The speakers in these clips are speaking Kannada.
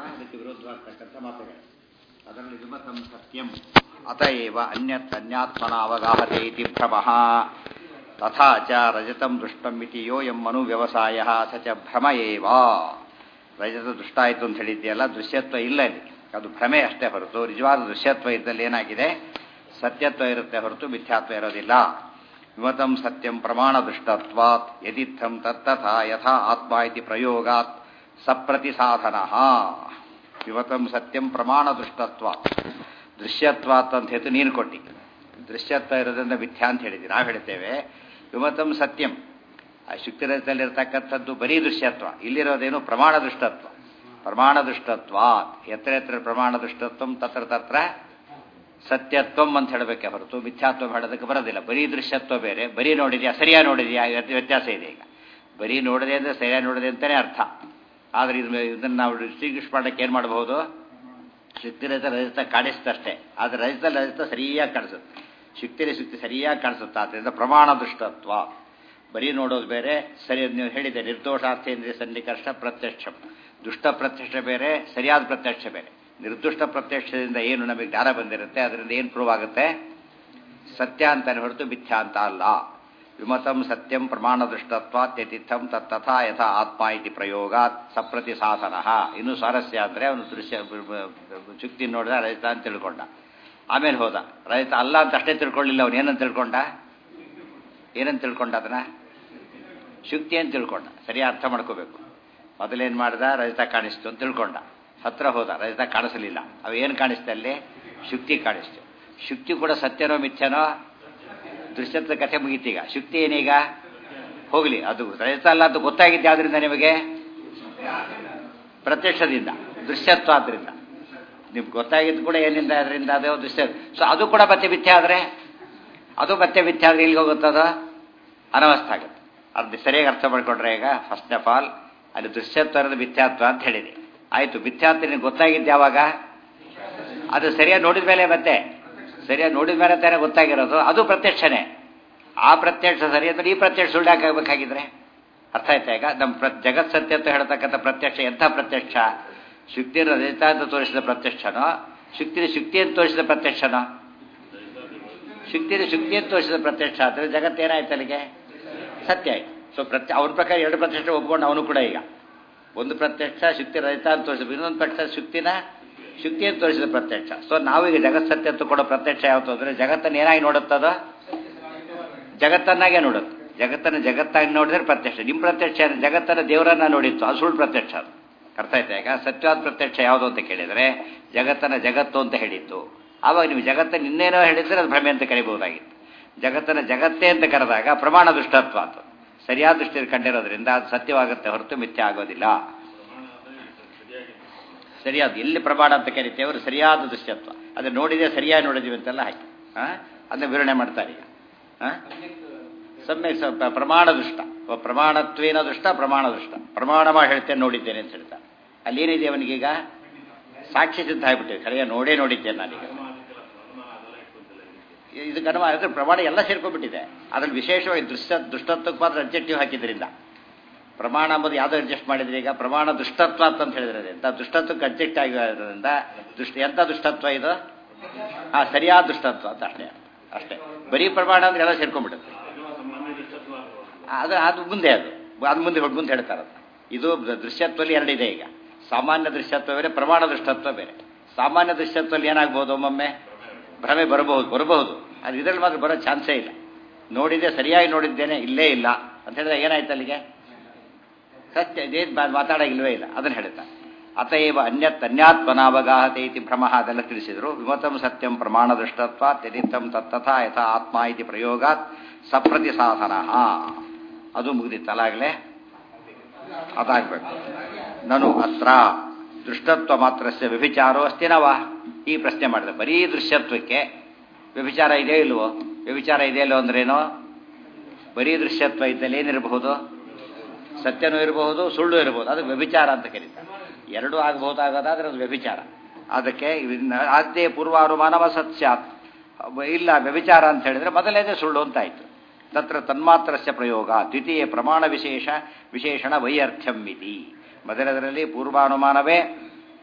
ಅದಕ್ಕೆ ವಿರೋಧವಾಗ್ತಕ್ಕಂಥ ಮಾತುಗಳು ಅದರಲ್ಲಿ ವಿಮತಂ ಸತ್ಯಂ ಅತ ಏವ ಅನ್ಯತ್ ಅನ್ಯಾತ್ಮನ ಅವಗಾಹತೆ ಇತಿ ಭ್ರಮಃ ತಥಾ ಚ ರಜತಂ ದೃಷ್ಟಂ ಇತಿ ಯೋಯಂ ಮನು ವ್ಯವಸಾಯ ಸ ಚ ಭ್ರಮ ಏವ ರಜತ ದುಷ್ಟ ಆಯಿತು ಅಂತ ಹೇಳಿದ್ಯಲ್ಲ ದೃಶ್ಯತ್ವ ಇಲ್ಲ ಇಲ್ಲಿ ಅದು ಭ್ರಮೆ ಅಷ್ಟೇ ಹೊರತು ನಿಜವಾದ ದೃಶ್ಯತ್ವ ಇದ್ದಲ್ಲಿ ಏನಾಗಿದೆ ಸತ್ಯತ್ವ ಇರುತ್ತೆ ಹೊರತು ಮಿಥ್ಯಾತ್ವ ಇರೋದಿಲ್ಲ ವಿಮತಂ ಸತ್ಯಂ ಪ್ರಮಾಣ ದೃಷ್ಟತ್ವಾತ್ ಯದಿತ್ಥಂ ತತ್ತಥಾ ಯಥಾ ಆತ್ಮ ಇತಿ ಪ್ರಯೋಗಾತ್ ಸಪ್ರತಿಸಾಧನ ವಿಮತಂ ಸತ್ಯಂ ಪ್ರಮಾಣ ದೃಷ್ಟತ್ವ ದೃಶ್ಯತ್ವಾತ್ ಅಂತ ಹೇತು ನೀನು ಕೊಟ್ಟಿ ದೃಶ್ಯತ್ವ ಇರೋದ್ರಿಂದ ಮಿಥ್ಯಾ ಅಂತ ಹೇಳಿದ್ವಿ ನಾವು ಹೇಳ್ತೇವೆ ವಿಮತಂ ಸತ್ಯಂ ಆ ಶುಕ್ತಿರಥದಲ್ಲಿರ್ತಕ್ಕಂಥದ್ದು ಬರೀ ದೃಶ್ಯತ್ವ ಇಲ್ಲಿರೋದೇನು ಪ್ರಮಾಣ ದೃಷ್ಟತ್ವ ಪ್ರಮಾಣ ದೃಷ್ಟತ್ವ ಎತ್ತರ ಎತ್ತರ ಪ್ರಮಾಣ ದೃಷ್ಟತ್ವಂ ತತ್ರ ತತ್ರ ಸತ್ಯತ್ವಂ ಅಂತ ಹೇಳಬೇಕೆ ಹೊರತು ಮಿಥ್ಯಾತ್ವ ಹೇಳೋದಕ್ಕೆ ಬರೋದಿಲ್ಲ ಬರೀ ದೃಶ್ಯತ್ವ ಬೇರೆ ಬರೀ ನೋಡಿದ್ಯಾ ಸರಿಯಾಗಿ ನೋಡಿದ್ಯಾ ವ್ಯತ್ಯಾಸ ಇದೆ ಈಗ ಬರೀ ನೋಡಿದೆ ಅಂದರೆ ಸರಿಯಾಗಿ ನೋಡಿದೆ ಅಂತಲೇ ಅರ್ಥ ಆದರೆ ಇದು ಇದನ್ನು ನಾವು ಡಿಸ್ಟಿಂಗ್ವಿಷ್ ಮಾಡೋಕ್ಕೆ ಏನು ಮಾಡಬಹುದು ಶಕ್ತಿರಹಿತ ರಜತ ಕಾಣಿಸ್ತಷ್ಟೇ ಆದರೆ ರಜತ ರಜತ ಸರಿಯಾಗಿ ಕಾಣಿಸುತ್ತೆ ಶಕ್ತಿರಿ ಶಕ್ತಿ ಸರಿಯಾಗಿ ಕಾಣಿಸುತ್ತೆ ಆದ್ದರಿಂದ ಪ್ರಮಾಣ ದೃಷ್ಟತ್ವ ಬರೀ ನೋಡೋದು ಬೇರೆ ಸರಿ ನೀವು ಹೇಳಿದೆ ನಿರ್ದೋಷಾರ್ಥೇಂದ್ರಿಯ ಸನ್ನಿಕರ್ಷ ಪ್ರತ್ಯಕ್ಷ ದುಷ್ಟ ಪ್ರತ್ಯಕ್ಷ ಬೇರೆ ಸರಿಯಾದ ಪ್ರತ್ಯಕ್ಷ ಬೇರೆ ನಿರ್ದುಷ್ಟ ಪ್ರತ್ಯಕ್ಷದಿಂದ ಏನು ನಮಗೆ ಜ್ಞಾನ ಬಂದಿರುತ್ತೆ ಅದರಿಂದ ಏನು ಪ್ರೂವ್ ಆಗುತ್ತೆ ಸತ್ಯ ಅಂತಾನೆ ಹೊರತು ಮಿಥ್ಯಾ ಅಂತ ಅಲ್ಲ ವಿಮತಂ ಸತ್ಯಂ ಪ್ರಮಾಣ ದೃಷ್ಟತ್ವಾತ್ಯತಿಥಂ ತಥಾ ಯಥಾ ಆತ್ಮ ಇತಿ ಪ್ರಯೋಗಾತ್ ಸಪ್ರತಿ ಸಾಧನ ಇನ್ನು ಸ್ವಾರಸ್ಯ ಅಂದರೆ ಅವನು ದೃಶ್ಯ ಶುಕ್ತಿ ನೋಡಿದ ರಹಿತ ಅಂತ ತಿಳ್ಕೊಂಡ ಆಮೇಲೆ ಹೋದ ರಹಿತ ಅಲ್ಲ ಅಂತ ಅಷ್ಟೇ ತಿಳ್ಕೊಳ್ಳಿಲ್ಲ ಅವನು ಏನಂತ ತಿಳ್ಕೊಂಡ ಏನಂತ ತಿಳ್ಕೊಂಡ ಅದನ್ನ ಶುಕ್ತಿ ಅಂತ ತಿಳ್ಕೊಂಡ ಸರಿಯಾಗಿ ಅರ್ಥ ಮಾಡ್ಕೋಬೇಕು ಮೊದಲೇನು ಮಾಡ್ದ ರಜತ ಕಾಣಿಸ್ತು ಅಂತ ತಿಳ್ಕೊಂಡ ಹತ್ರ ಹೋದ ರಜತ ಕಾಣಿಸಲಿಲ್ಲ ಅವು ಏನು ಕಾಣಿಸ್ತೆ ಅಲ್ಲಿ ಶುಕ್ತಿ ಕಾಣಿಸ್ತು ಶುಕ್ತಿ ಕೂಡ ಸತ್ಯನೋ ಮಿಥ್ಯನೋ ದೃಶ್ಯತ್ವ ಕಥೆ ಮುಗೀತೀಗ ಶುಕ್ತಿ ಏನೀಗ ಹೋಗಲಿ ಅದು ರಜತ ಅಲ್ಲ ಅಂತ ಗೊತ್ತಾಗಿದ್ದು ಯಾವ್ದ್ರಿಂದ ನಿಮಗೆ ಪ್ರತ್ಯಕ್ಷದಿಂದ ದೃಶ್ಯತ್ವ ಆದ್ರಿಂದ ನಿಮ್ಗೆ ಗೊತ್ತಾಗಿದ್ದು ಕೂಡ ಏನಿಂದ ಅದರಿಂದ ಅದೇ ದೃಶ್ಯ ಸೊ ಅದು ಕೂಡ ಮತ್ತೆ ಮಿಥ್ಯ ಆದರೆ ಅದು ಮತ್ತೆ ಮಿಥ್ಯ ಆದರೆ ಇಲ್ಲಿಗೆ ಹೋಗುತ್ತದ ಅನವಸ್ಥ ಆಗುತ್ತೆ ಅದು ಸರಿಯಾಗಿ ಅರ್ಥ ಮಾಡ್ಕೊಂಡ್ರೆ ಈಗ ಫಸ್ಟ್ ಆಫ್ ಆಲ್ ಅಲ್ಲಿ ದೃಶ್ಯತ್ವರದ ಮಿಥ್ಯಾತ್ವ ಅಂತ ಹೇಳಿದೆ ಆಯಿತು ಮಿಥ್ಯಾತ್ವ ನಿನಗೆ ಗೊತ್ತಾಗಿದ್ದು ಯಾವಾಗ ಅದು ಸರಿಯಾಗಿ ನೋಡಿದ ಮೇಲೆ ಮತ್ತೆ ಸರಿಯಾಗಿ ನೋಡಿದ ಮೇಲೆ ತಾನೇ ಗೊತ್ತಾಗಿರೋದು ಅದು ಪ್ರತ್ಯಕ್ಷನೇ ಆ ಪ್ರತ್ಯಕ್ಷ ಸರಿ ಅಂದ್ರೆ ಈ ಪ್ರತ್ಯಕ್ಷ ಸುಳ್ಳು ಹಾಕಬೇಕಾಗಿದ್ರೆ ಅರ್ಥ ಆಯ್ತಾ ಈಗ ನಮ್ಮ ಪ್ರ ಜಗತ್ ಸತ್ಯ ಅಂತ ಹೇಳ್ತಕ್ಕಂಥ ಪ್ರತ್ಯಕ್ಷ ಎಂಥ ಪ್ರತ್ಯಕ್ಷ ಶುಕ್ತಿನ ರಜತ ಅಂತ ತೋರಿಸಿದ ಪ್ರತ್ಯಕ್ಷನೋ ಶುಕ್ತಿನ ಶುಕ್ತಿ ಅಂತ ತೋರಿಸಿದ ಪ್ರತ್ಯಕ್ಷನೋ ಶುಕ್ತಿನ ಶುಕ್ತಿ ಅಂತ ತೋರಿಸಿದ ಪ್ರತ್ಯಕ್ಷ ಆದರೆ ಜಗತ್ತೇನಾಯ್ತು ಅಲ್ಲಿಗೆ ಸತ್ಯ ಆಯ್ತು ಸೊ ಪ್ರತ್ಯ ಅವನ ಪ್ರಕಾರ ಎರಡು ಪ್ರತ್ಯಕ್ಷ ಒಪ್ಕೊಂಡು ಅವನು ಕೂಡ ಈಗ ಒಂದು ಪ್ರತ್ಯಕ್ಷ ಶುಕ್ತಿ ರಹಿತ ಅಂತ ತೋರಿಸಿದ ಇನ್ನೊಂದು ಪ್ರತ್ಯಕ್ಷ ಶುಕ್ತಿನ ಶುಕ್ತಿ ಅಂತ ತೋರಿಸಿದ ಪ್ರತ್ಯಕ್ಷ ಸೊ ನಾವೀಗ ಜಗತ್ ಸತ್ಯ ಅಂತ ಕೊಡೋ ಪ್ರತ್ಯಕ್ಷ ಯಾವತ್ತು ಅಂದರೆ ಜಗತ್ತನ್ನು ಏನಾಗಿ ನೋಡುತ್ತದ ಜಗತ್ತನ್ನಾಗೆ ನೋಡುತ್ತೆ ಜಗತ್ತನ್ನು ಜಗತ್ತಾಗಿ ನೋಡಿದ್ರೆ ಪ್ರತ್ಯಕ್ಷ ನಿಮ್ಮ ಪ್ರತ್ಯಕ್ಷ ಜಗತ್ತನ್ನು ದೇವರನ್ನ ನೋಡಿತ್ತು ಅದು ಸುಳ್ಳು ಪ್ರತ್ಯಕ್ಷ ಅದು ಅರ್ಥ ಆಯ್ತಾ ಈಗ ಸತ್ಯವಾದ ಪ್ರತ್ಯಕ್ಷ ಯಾವುದು ಅಂತ ಕೇಳಿದರೆ ಜಗತ್ತನ್ನ ಜಗತ್ತು ಅಂತ ಹೇಳಿತ್ತು ಆವಾಗ ನೀವು ಜಗತ್ತನ್ನು ಇನ್ನೇನೋ ಹೇಳಿದ್ರೆ ಅದು ಭ್ರಮೆ ಅಂತ ಕರಿಬಹುದಾಗಿತ್ತು ಜಗತ್ತನ್ನ ಜಗತ್ತೇ ಅಂತ ಕರೆದಾಗ ಪ್ರಮಾಣ ದುಷ್ಟತ್ವ ಅಂತ ಸರಿಯಾದ ದೃಷ್ಟಿಯಲ್ಲಿ ಕಂಡಿರೋದ್ರಿಂದ ಅದು ಸತ್ಯವಾಗುತ್ತೆ ಹೊರತು ಮಿಥ್ಯ ಆಗೋದಿಲ್ಲ ಸರಿಯಾದ ಎಲ್ಲಿ ಪ್ರಮಾಣ ಅಂತ ಕರಿತೇವೆ ಅವರು ಸರಿಯಾದ ದೃಶ್ಯತ್ವ ಅದನ್ನು ನೋಡಿದೆ ಸರಿಯಾಗಿ ನೋಡಿದೀವಿ ಅಂತೆಲ್ಲ ಹಾಕಿ ಅದನ್ನ ವಿವರಣೆ ಮಾಡ್ತಾರೆ ಈಗ ಸಮ್ಯಕ್ ಪ್ರಮಾಣ ದುಷ್ಟ ಪ್ರಮಾಣತ್ವೇನ ದುಷ್ಟ ಪ್ರಮಾಣ ದುಷ್ಟ ಪ್ರಮಾಣ ಮಾಡಿ ಹೇಳ್ತೇನೆ ನೋಡಿದ್ದೇನೆ ಅಂತ ಹೇಳ್ತಾರೆ ಅಲ್ಲಿ ಏನಿದೆ ಅವನಿಗೀಗ ಸಾಕ್ಷಿ ಸಿದ್ಧ ಆಗ್ಬಿಟ್ಟಿದೆ ಸರಿಯಾಗಿ ನೋಡೇ ನೋಡಿದ್ದೇನೆ ನಾನೀಗ ಇದಕ್ಕೆ ಅನುಮಾನ ಅಂದರೆ ಪ್ರಮಾಣ ಎಲ್ಲ ಸೇರ್ಕೊಂಡ್ಬಿಟ್ಟಿದೆ ಅದ್ರಲ್ಲಿ ವಿಶೇಷವಾಗಿ ದೃಶ್ಯ ದುಷ್ಟತ್ವಕ್ಕೆ ಮಾತ್ರ ಅಬ್ಜೆಕ್ಟಿವ್ ಹಾಕಿದ್ರಿಂದ ಪ್ರಮಾಣ ಅಂಬುದು ಯಾವ್ದು ಅಡ್ಜಸ್ಟ್ ಮಾಡಿದ್ರೆ ಈಗ ಪ್ರಮಾಣ ದುಷ್ಟತ್ವ ಅಂತ ಹೇಳಿದ್ರೆ ಎಂತ ದುಷ್ಟತ್ವಕ್ಕೆ ಅಬ್ಜೆಕ್ಟ್ ಆಗಿರೋದ್ರಿಂದ ದುಷ್ಟ ಎಂಥ ದುಷ್ಟತ್ವ ಇದು ಹಾಂ ಸರಿಯಾದ ದುಷ್ಟತ್ವ ಅಂತ ಅಷ್ಟೇ ಅಷ್ಟೇ ಬರೀ ಪ್ರಮಾಣ ಅಂದ್ರೆ ಎಲ್ಲ ಸೇರ್ಕೊಂಡ್ಬಿಡುತ್ತೆ ಅದು ಅದು ಮುಂದೆ ಅದು ಅದು ಮುಂದೆ ಮುಂದೆ ಹೇಳ್ತಾರೆ ಇದು ದೃಶ್ಯತ್ವದಲ್ಲಿ ಎರಡಿದೆ ಈಗ ಸಾಮಾನ್ಯ ದೃಶ್ಯತ್ವ ಬೇರೆ ಪ್ರಮಾಣ ದೃಷ್ಟತ್ವ ಬೇರೆ ಸಾಮಾನ್ಯ ದೃಶ್ಯತ್ವದಲ್ಲಿ ಏನಾಗ್ಬೋದು ಒಮ್ಮೊಮ್ಮೆ ಭ್ರಮೆ ಬರಬಹುದು ಬರಬಹುದು ಅದು ಇದರಲ್ಲಿ ಮಾತ್ರ ಬರೋ ಚಾನ್ಸೇ ಇಲ್ಲ ನೋಡಿದೆ ಸರಿಯಾಗಿ ನೋಡಿದ್ದೇನೆ ಇಲ್ಲೇ ಇಲ್ಲ ಅಂತ ಹೇಳಿದ್ರೆ ಏನಾಯ್ತು ಅಲ್ಲಿಗೆ ಸತ್ಯ ಇದೇನು ಮಾತಾಡೋಗಿಲ್ವೇ ಇಲ್ಲ ಅದನ್ನು ಹೇಳ್ತಾ ಅತಏವ ಅನ್ಯತ್ ಅನ್ಯಾತ್ಮನಾವಗಾಹತೆ ಇತಿ ಭ್ರಮ ಅದೆಲ್ಲ ತಿಳಿಸಿದರು ವಿಮತಂ ಸತ್ಯಂ ಪ್ರಮಾಣ ದೃಷ್ಟತ್ವ ತ್ಯದಿತ್ತಂ ತತ್ತಥಾ ಯಥಾ ಆತ್ಮ ಇತಿ ಪ್ರಯೋಗಾತ್ ಸಪ್ರತಿ ಸಾಧನ ಅದು ಮುಗಿದಿತ್ತಲಾಗಲೇ ಅದಾಗಬೇಕು ನಾನು ಅತ್ರ ದೃಷ್ಟತ್ವ ಮಾತ್ರಸ್ಯ ವ್ಯಭಿಚಾರೋ ಅಸ್ತಿನವ ಈ ಪ್ರಶ್ನೆ ಮಾಡಿದೆ ಬರೀ ದೃಶ್ಯತ್ವಕ್ಕೆ ವ್ಯಭಿಚಾರ ಇದೆ ಇಲ್ವೋ ವ್ಯಭಿಚಾರ ಇದೆ ಇಲ್ವೋ ಅಂದ್ರೇನು ಬರೀ ದೃಶ್ಯತ್ವ ಇದ್ದಲ್ಲಿ ಏನಿರಬಹುದು ಸತ್ಯನೂ ಇರಬಹುದು ಸುಳ್ಳು ಇರಬಹುದು ಅದು ವ್ಯಭಿಚಾರ ಅಂತ ಕರೀತಾರೆ ಎರಡೂ ಆಗಬಹುದಾಗೋದಾದ್ರೆ ಅದು ವ್ಯಭಿಚಾರ ಅದಕ್ಕೆ ಆದ್ಯ ಪೂರ್ವಾನುಮಾನವ ಸತ್ಯಾತ್ ಇಲ್ಲ ವ್ಯಭಿಚಾರ ಅಂತ ಹೇಳಿದ್ರೆ ಮೊದಲೇದೇ ಸುಳ್ಳು ಅಂತ ಆಯ್ತು ತತ್ರ ತನ್ಮಾತ್ರಸ್ಯ ಪ್ರಯೋಗ ದ್ವಿತೀಯ ಪ್ರಮಾಣ ವಿಶೇಷ ವಿಶೇಷಣ ವೈಯರ್ಥ್ಯಂ ಇತಿ ಮೊದಲದರಲ್ಲಿ ಪೂರ್ವಾನುಮಾನವೇ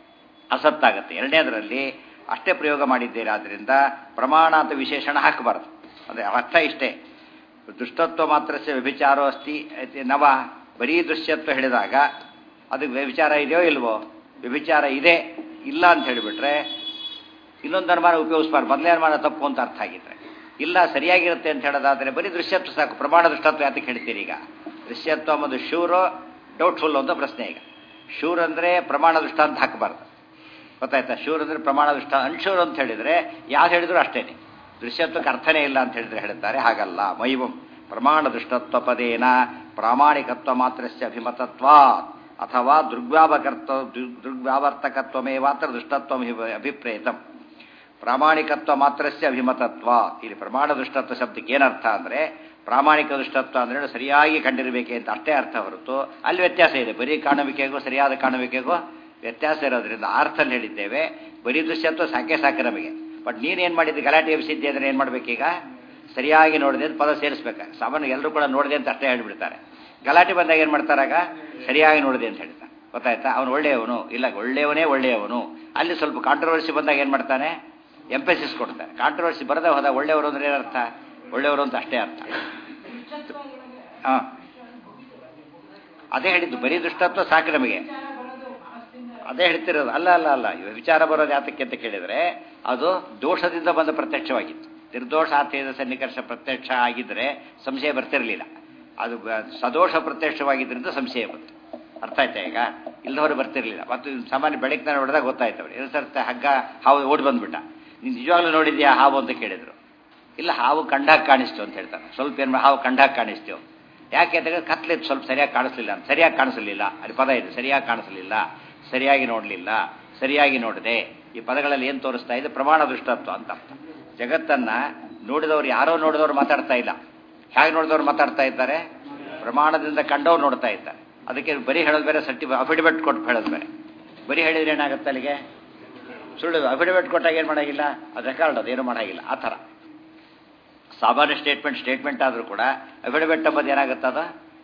ಅಸತ್ತಾಗುತ್ತೆ ಎರಡನೇದರಲ್ಲಿ ಅಷ್ಟೇ ಪ್ರಯೋಗ ಮಾಡಿದ್ದೀರಾ ಆದ್ದರಿಂದ ಪ್ರಮಾಣ ಅಂತ ವಿಶೇಷಣ ಹಾಕಬಾರ್ದು ಅಂದರೆ ಅರ್ಥ ಇಷ್ಟೇ ದುಷ್ಟತ್ವ ಮಾತ್ರ ವ್ಯಭಿಚಾರೋ ಅಸ್ತಿ ಐತಿ ನವ ಬರೀ ದೃಶ್ಯತ್ವ ಹೇಳಿದಾಗ ಅದಕ್ಕೆ ವ್ಯಭಿಚಾರ ಇದೆಯೋ ಇಲ್ವೋ ವ್ಯಭಿಚಾರ ಇದೆ ಇಲ್ಲ ಅಂತ ಹೇಳಿಬಿಟ್ರೆ ಇನ್ನೊಂದು ಅನುಮಾನ ಉಪಯೋಗಿಸ್ಬಾರ್ದು ಮೊದಲೇ ಅನುಮಾನ ತಪ್ಪು ಅಂತ ಅರ್ಥ ಆಗಿದ್ರೆ ಇಲ್ಲ ಸರಿಯಾಗಿರುತ್ತೆ ಅಂತ ಹೇಳೋದಾದ್ರೆ ಬರೀ ದೃಶ್ಯತ್ವ ಸಾಕು ಪ್ರಮಾಣ ದೃಷ್ಟತ್ವ ಯಾತಕ್ಕೆ ಹೇಳ್ತೀರಿ ಈಗ ದೃಶ್ಯತ್ವ ಅನ್ನೋದು ಶೂರೋ ಡೌಟ್ಫುಲ್ ಅಂತ ಪ್ರಶ್ನೆ ಈಗ ಶೂರ್ ಅಂದರೆ ಪ್ರಮಾಣ ದೃಷ್ಟ ಅಂತ ಹಾಕಬಾರ್ದು ಗೊತ್ತಾಯ್ತಾ ಶೂರ್ ಅಂದರೆ ಪ್ರಮಾಣ ದೃಷ್ಟ ಅನ್ಶೂರ್ ಅಂತ ಹೇಳಿದರೆ ಯಾವ್ದು ಹೇಳಿದ್ರು ಅಷ್ಟೇನೆ ದೃಶ್ಯತ್ವಕ್ಕೆ ಅರ್ಥನೇ ಇಲ್ಲ ಅಂತ ಹೇಳಿದ್ರೆ ಹೇಳುತ್ತಾರೆ ಹಾಗಲ್ಲ ಮೈವಂ ಪ್ರಮಾಣ ದೃಷ್ಟತ್ವ ಪದೇನ ಪ್ರಾಮಾಣಿಕತ್ವ ಮಾತ್ರಸ್ಯ ಅಭಿಮತತ್ವ ಅಥವಾ ದೃಗ್ವ್ಯಾಪಕರ್ತ ದೃಗ್ವ್ಯಾವರ್ತಕತ್ವಮೇ ಮಾತ್ರ ದೃಷ್ಟತ್ವ ಅಭಿಪ್ರೇತಂ ಪ್ರಾಮಾಣಿಕತ್ವ ಮಾತ್ರಸ್ಯ ಅಭಿಮತತ್ವ ಇಲ್ಲಿ ಪ್ರಮಾಣ ದೃಷ್ಟತ್ವ ಶಬ್ದಕ್ಕೆ ಏನರ್ಥ ಅಂದರೆ ಪ್ರಾಮಾಣಿಕ ದೃಷ್ಟತ್ವ ಅಂದರೆ ಸರಿಯಾಗಿ ಕಂಡಿರಬೇಕೆ ಅಂತ ಅಷ್ಟೇ ಅರ್ಥ ಹೊರತು ಅಲ್ಲಿ ವ್ಯತ್ಯಾಸ ಇದೆ ಬರೀ ಕಾಣುವಿಕೆಗೂ ಸರಿಯಾದ ಕಾಣುವಿಕೆಗೂ ವ್ಯತ್ಯಾಸ ಇರೋದ್ರಿಂದ ಆ ಅರ್ಥಲ್ಲಿ ಹೇಳಿದ್ದೇವೆ ಬರೀ ದೃಶ್ಯತ್ವ ಸಾಕೆ ಸಾಕೆ ನಮಗೆ ಬಟ್ ನೀನೇನು ಮಾಡಿದ್ದು ಗಲಾಟೆ ಎಬ್ಸಿದ್ದೆ ಅಂದರೆ ಏನು ಮಾಡಬೇಕೀಗ ಸರಿಯಾಗಿ ನೋಡಿದೆ ಅಂತ ಪದ ಸೇರಿಸ್ಬೇಕು ಸಾಮಾನ್ಯ ಎಲ್ಲರೂ ಕೂಡ ನೋಡಿದೆ ಅಂತ ಅಷ್ಟೇ ಹೇಳಿಬಿಡ್ತಾರೆ ಗಲಾಟೆ ಬಂದಾಗ ಏನು ಮಾಡ್ತಾರಾಗ ಸರಿಯಾಗಿ ನೋಡಿದೆ ಅಂತ ಹೇಳ್ತಾನೆ ಗೊತ್ತಾಯ್ತಾ ಅವನು ಒಳ್ಳೆಯವನು ಇಲ್ಲ ಒಳ್ಳೆಯವನೇ ಒಳ್ಳೆಯವನು ಅಲ್ಲಿ ಸ್ವಲ್ಪ ಕಾಂಟ್ರವರ್ಸಿ ಬಂದಾಗ ಏನು ಮಾಡ್ತಾನೆ ಎಂಪೆಸಿಸ್ ಕೊಡ್ತಾರೆ ಕಾಂಟ್ರವರ್ಸಿ ಬರದೇ ಹೋದಾಗ ಒಳ್ಳೆಯವರು ಅಂದ್ರೆ ಏನರ್ಥ ಒಳ್ಳೆಯವರು ಅಂತ ಅಷ್ಟೇ ಅರ್ಥ ಹಾಂ ಅದೇ ಹೇಳಿದ್ದು ಬರೀ ದುಷ್ಟತ್ವ ಸಾಕು ನಮಗೆ ಅದೇ ಹೇಳ್ತಿರೋದು ಅಲ್ಲ ಅಲ್ಲ ಅಲ್ಲ ಇವ ವಿಚಾರ ಬರೋದು ಯಾತಕ್ಕೆ ಅಂತ ಕೇಳಿದರೆ ಅದು ದೋಷದಿಂದ ಬಂದ ಪ್ರತ್ಯಕ್ಷವಾಗಿತ್ತು ನಿರ್ದೋಷ ಆತ್ಮೀಯದ ಸನ್ನಿಕರ್ಷ ಪ್ರತ್ಯಕ್ಷ ಆಗಿದ್ದರೆ ಸಂಶಯ ಬರ್ತಿರಲಿಲ್ಲ ಅದು ಸದೋಷ ಪ್ರತ್ಯಕ್ಷವಾಗಿದ್ದರಿಂದ ಸಂಶಯ ಬಂತು ಅರ್ಥ ಆಯ್ತಾ ಈಗ ಇಲ್ಲದವರು ಬರ್ತಿರ್ಲಿಲ್ಲ ಮತ್ತು ಸಾಮಾನ್ಯ ಬೆಳಗ್ಗೆ ನಾನು ಹೊಡೆದಾಗ ಗೊತ್ತಾಯ್ತು ಅವ್ರು ಏನು ಸರ್ತೆ ಹಗ್ಗ ಹಾವು ಓಡಿ ಬಂದ್ಬಿಟ್ಟ ನೀನು ನಿಜವಾಗ್ಲೂ ನೋಡಿದ್ಯಾ ಹಾವು ಅಂತ ಕೇಳಿದ್ರು ಇಲ್ಲ ಹಾವು ಕಂಡಾಗ ಕಾಣಿಸ್ತು ಅಂತ ಹೇಳ್ತಾರೆ ಸ್ವಲ್ಪ ಏನು ಹಾವು ಕಂಡಾಗ ಕಾಣಿಸ್ತೀವಿ ಯಾಕೆ ಅಂತ ಕತ್ಲಿದ್ದು ಸ್ವಲ್ಪ ಸರಿಯಾಗಿ ಕಾಣಿಸ್ಲಿಲ್ಲ ಅಂತ ಸರಿಯಾಗಿ ಕಾಣಿಸಲಿಲ್ಲ ಅಲ್ಲಿ ಪದ ಇದೆ ಸರಿಯಾಗಿ ಕಾಣಿಸಲಿಲ್ಲ ಸರಿಯಾಗಿ ನೋಡಲಿಲ್ಲ ಸರಿಯಾಗಿ ನೋಡಿದೆ ಈ ಪದಗಳಲ್ಲಿ ಏನು ತೋರಿಸ್ತಾ ಇದೆ ಪ್ರಮಾಣ ದೃಷ್ಟತ್ವ ಅಂತ ಅರ್ಥ ಜಗತ್ತನ್ನ ನೋಡಿದವರು ಯಾರೋ ನೋಡಿದವರು ಮಾತಾಡ್ತಾ ಇಲ್ಲ ಹೇಗೆ ನೋಡಿದವ್ರು ಮಾತಾಡ್ತಾ ಇದ್ದಾರೆ ಪ್ರಮಾಣದಿಂದ ಕಂಡವ್ರು ನೋಡ್ತಾ ಇದ್ದಾರೆ ಅದಕ್ಕೆ ಬರೀ ಹೇಳೋದು ಬೇರೆ ಸರ್ಟಿ ಅಫಿಡವಿಟ್ ಕೊಟ್ಟು ಹೇಳೋದು ಬೇರೆ ಬರೀ ಹೇಳಿದ್ರೆ ಏನಾಗುತ್ತೆ ಅಲ್ಲಿಗೆ ಸುಳ್ಳು ಅಫಿಡವಿಟ್ ಕೊಟ್ಟಾಗ ಏನು ಮಾಡೋಂಗಿಲ್ಲ ಅದು ರೆಕಾರ್ಡ್ ಅದು ಏನು ಮಾಡೋಂಗಿಲ್ಲ ಆ ಥರ ಸಾಮಾನ್ಯ ಸ್ಟೇಟ್ಮೆಂಟ್ ಸ್ಟೇಟ್ಮೆಂಟ್ ಆದರೂ ಕೂಡ ಅಫಿಡವಿಟ್ ಅಂಬೋದು ಏನಾಗುತ್ತೆ ಅದು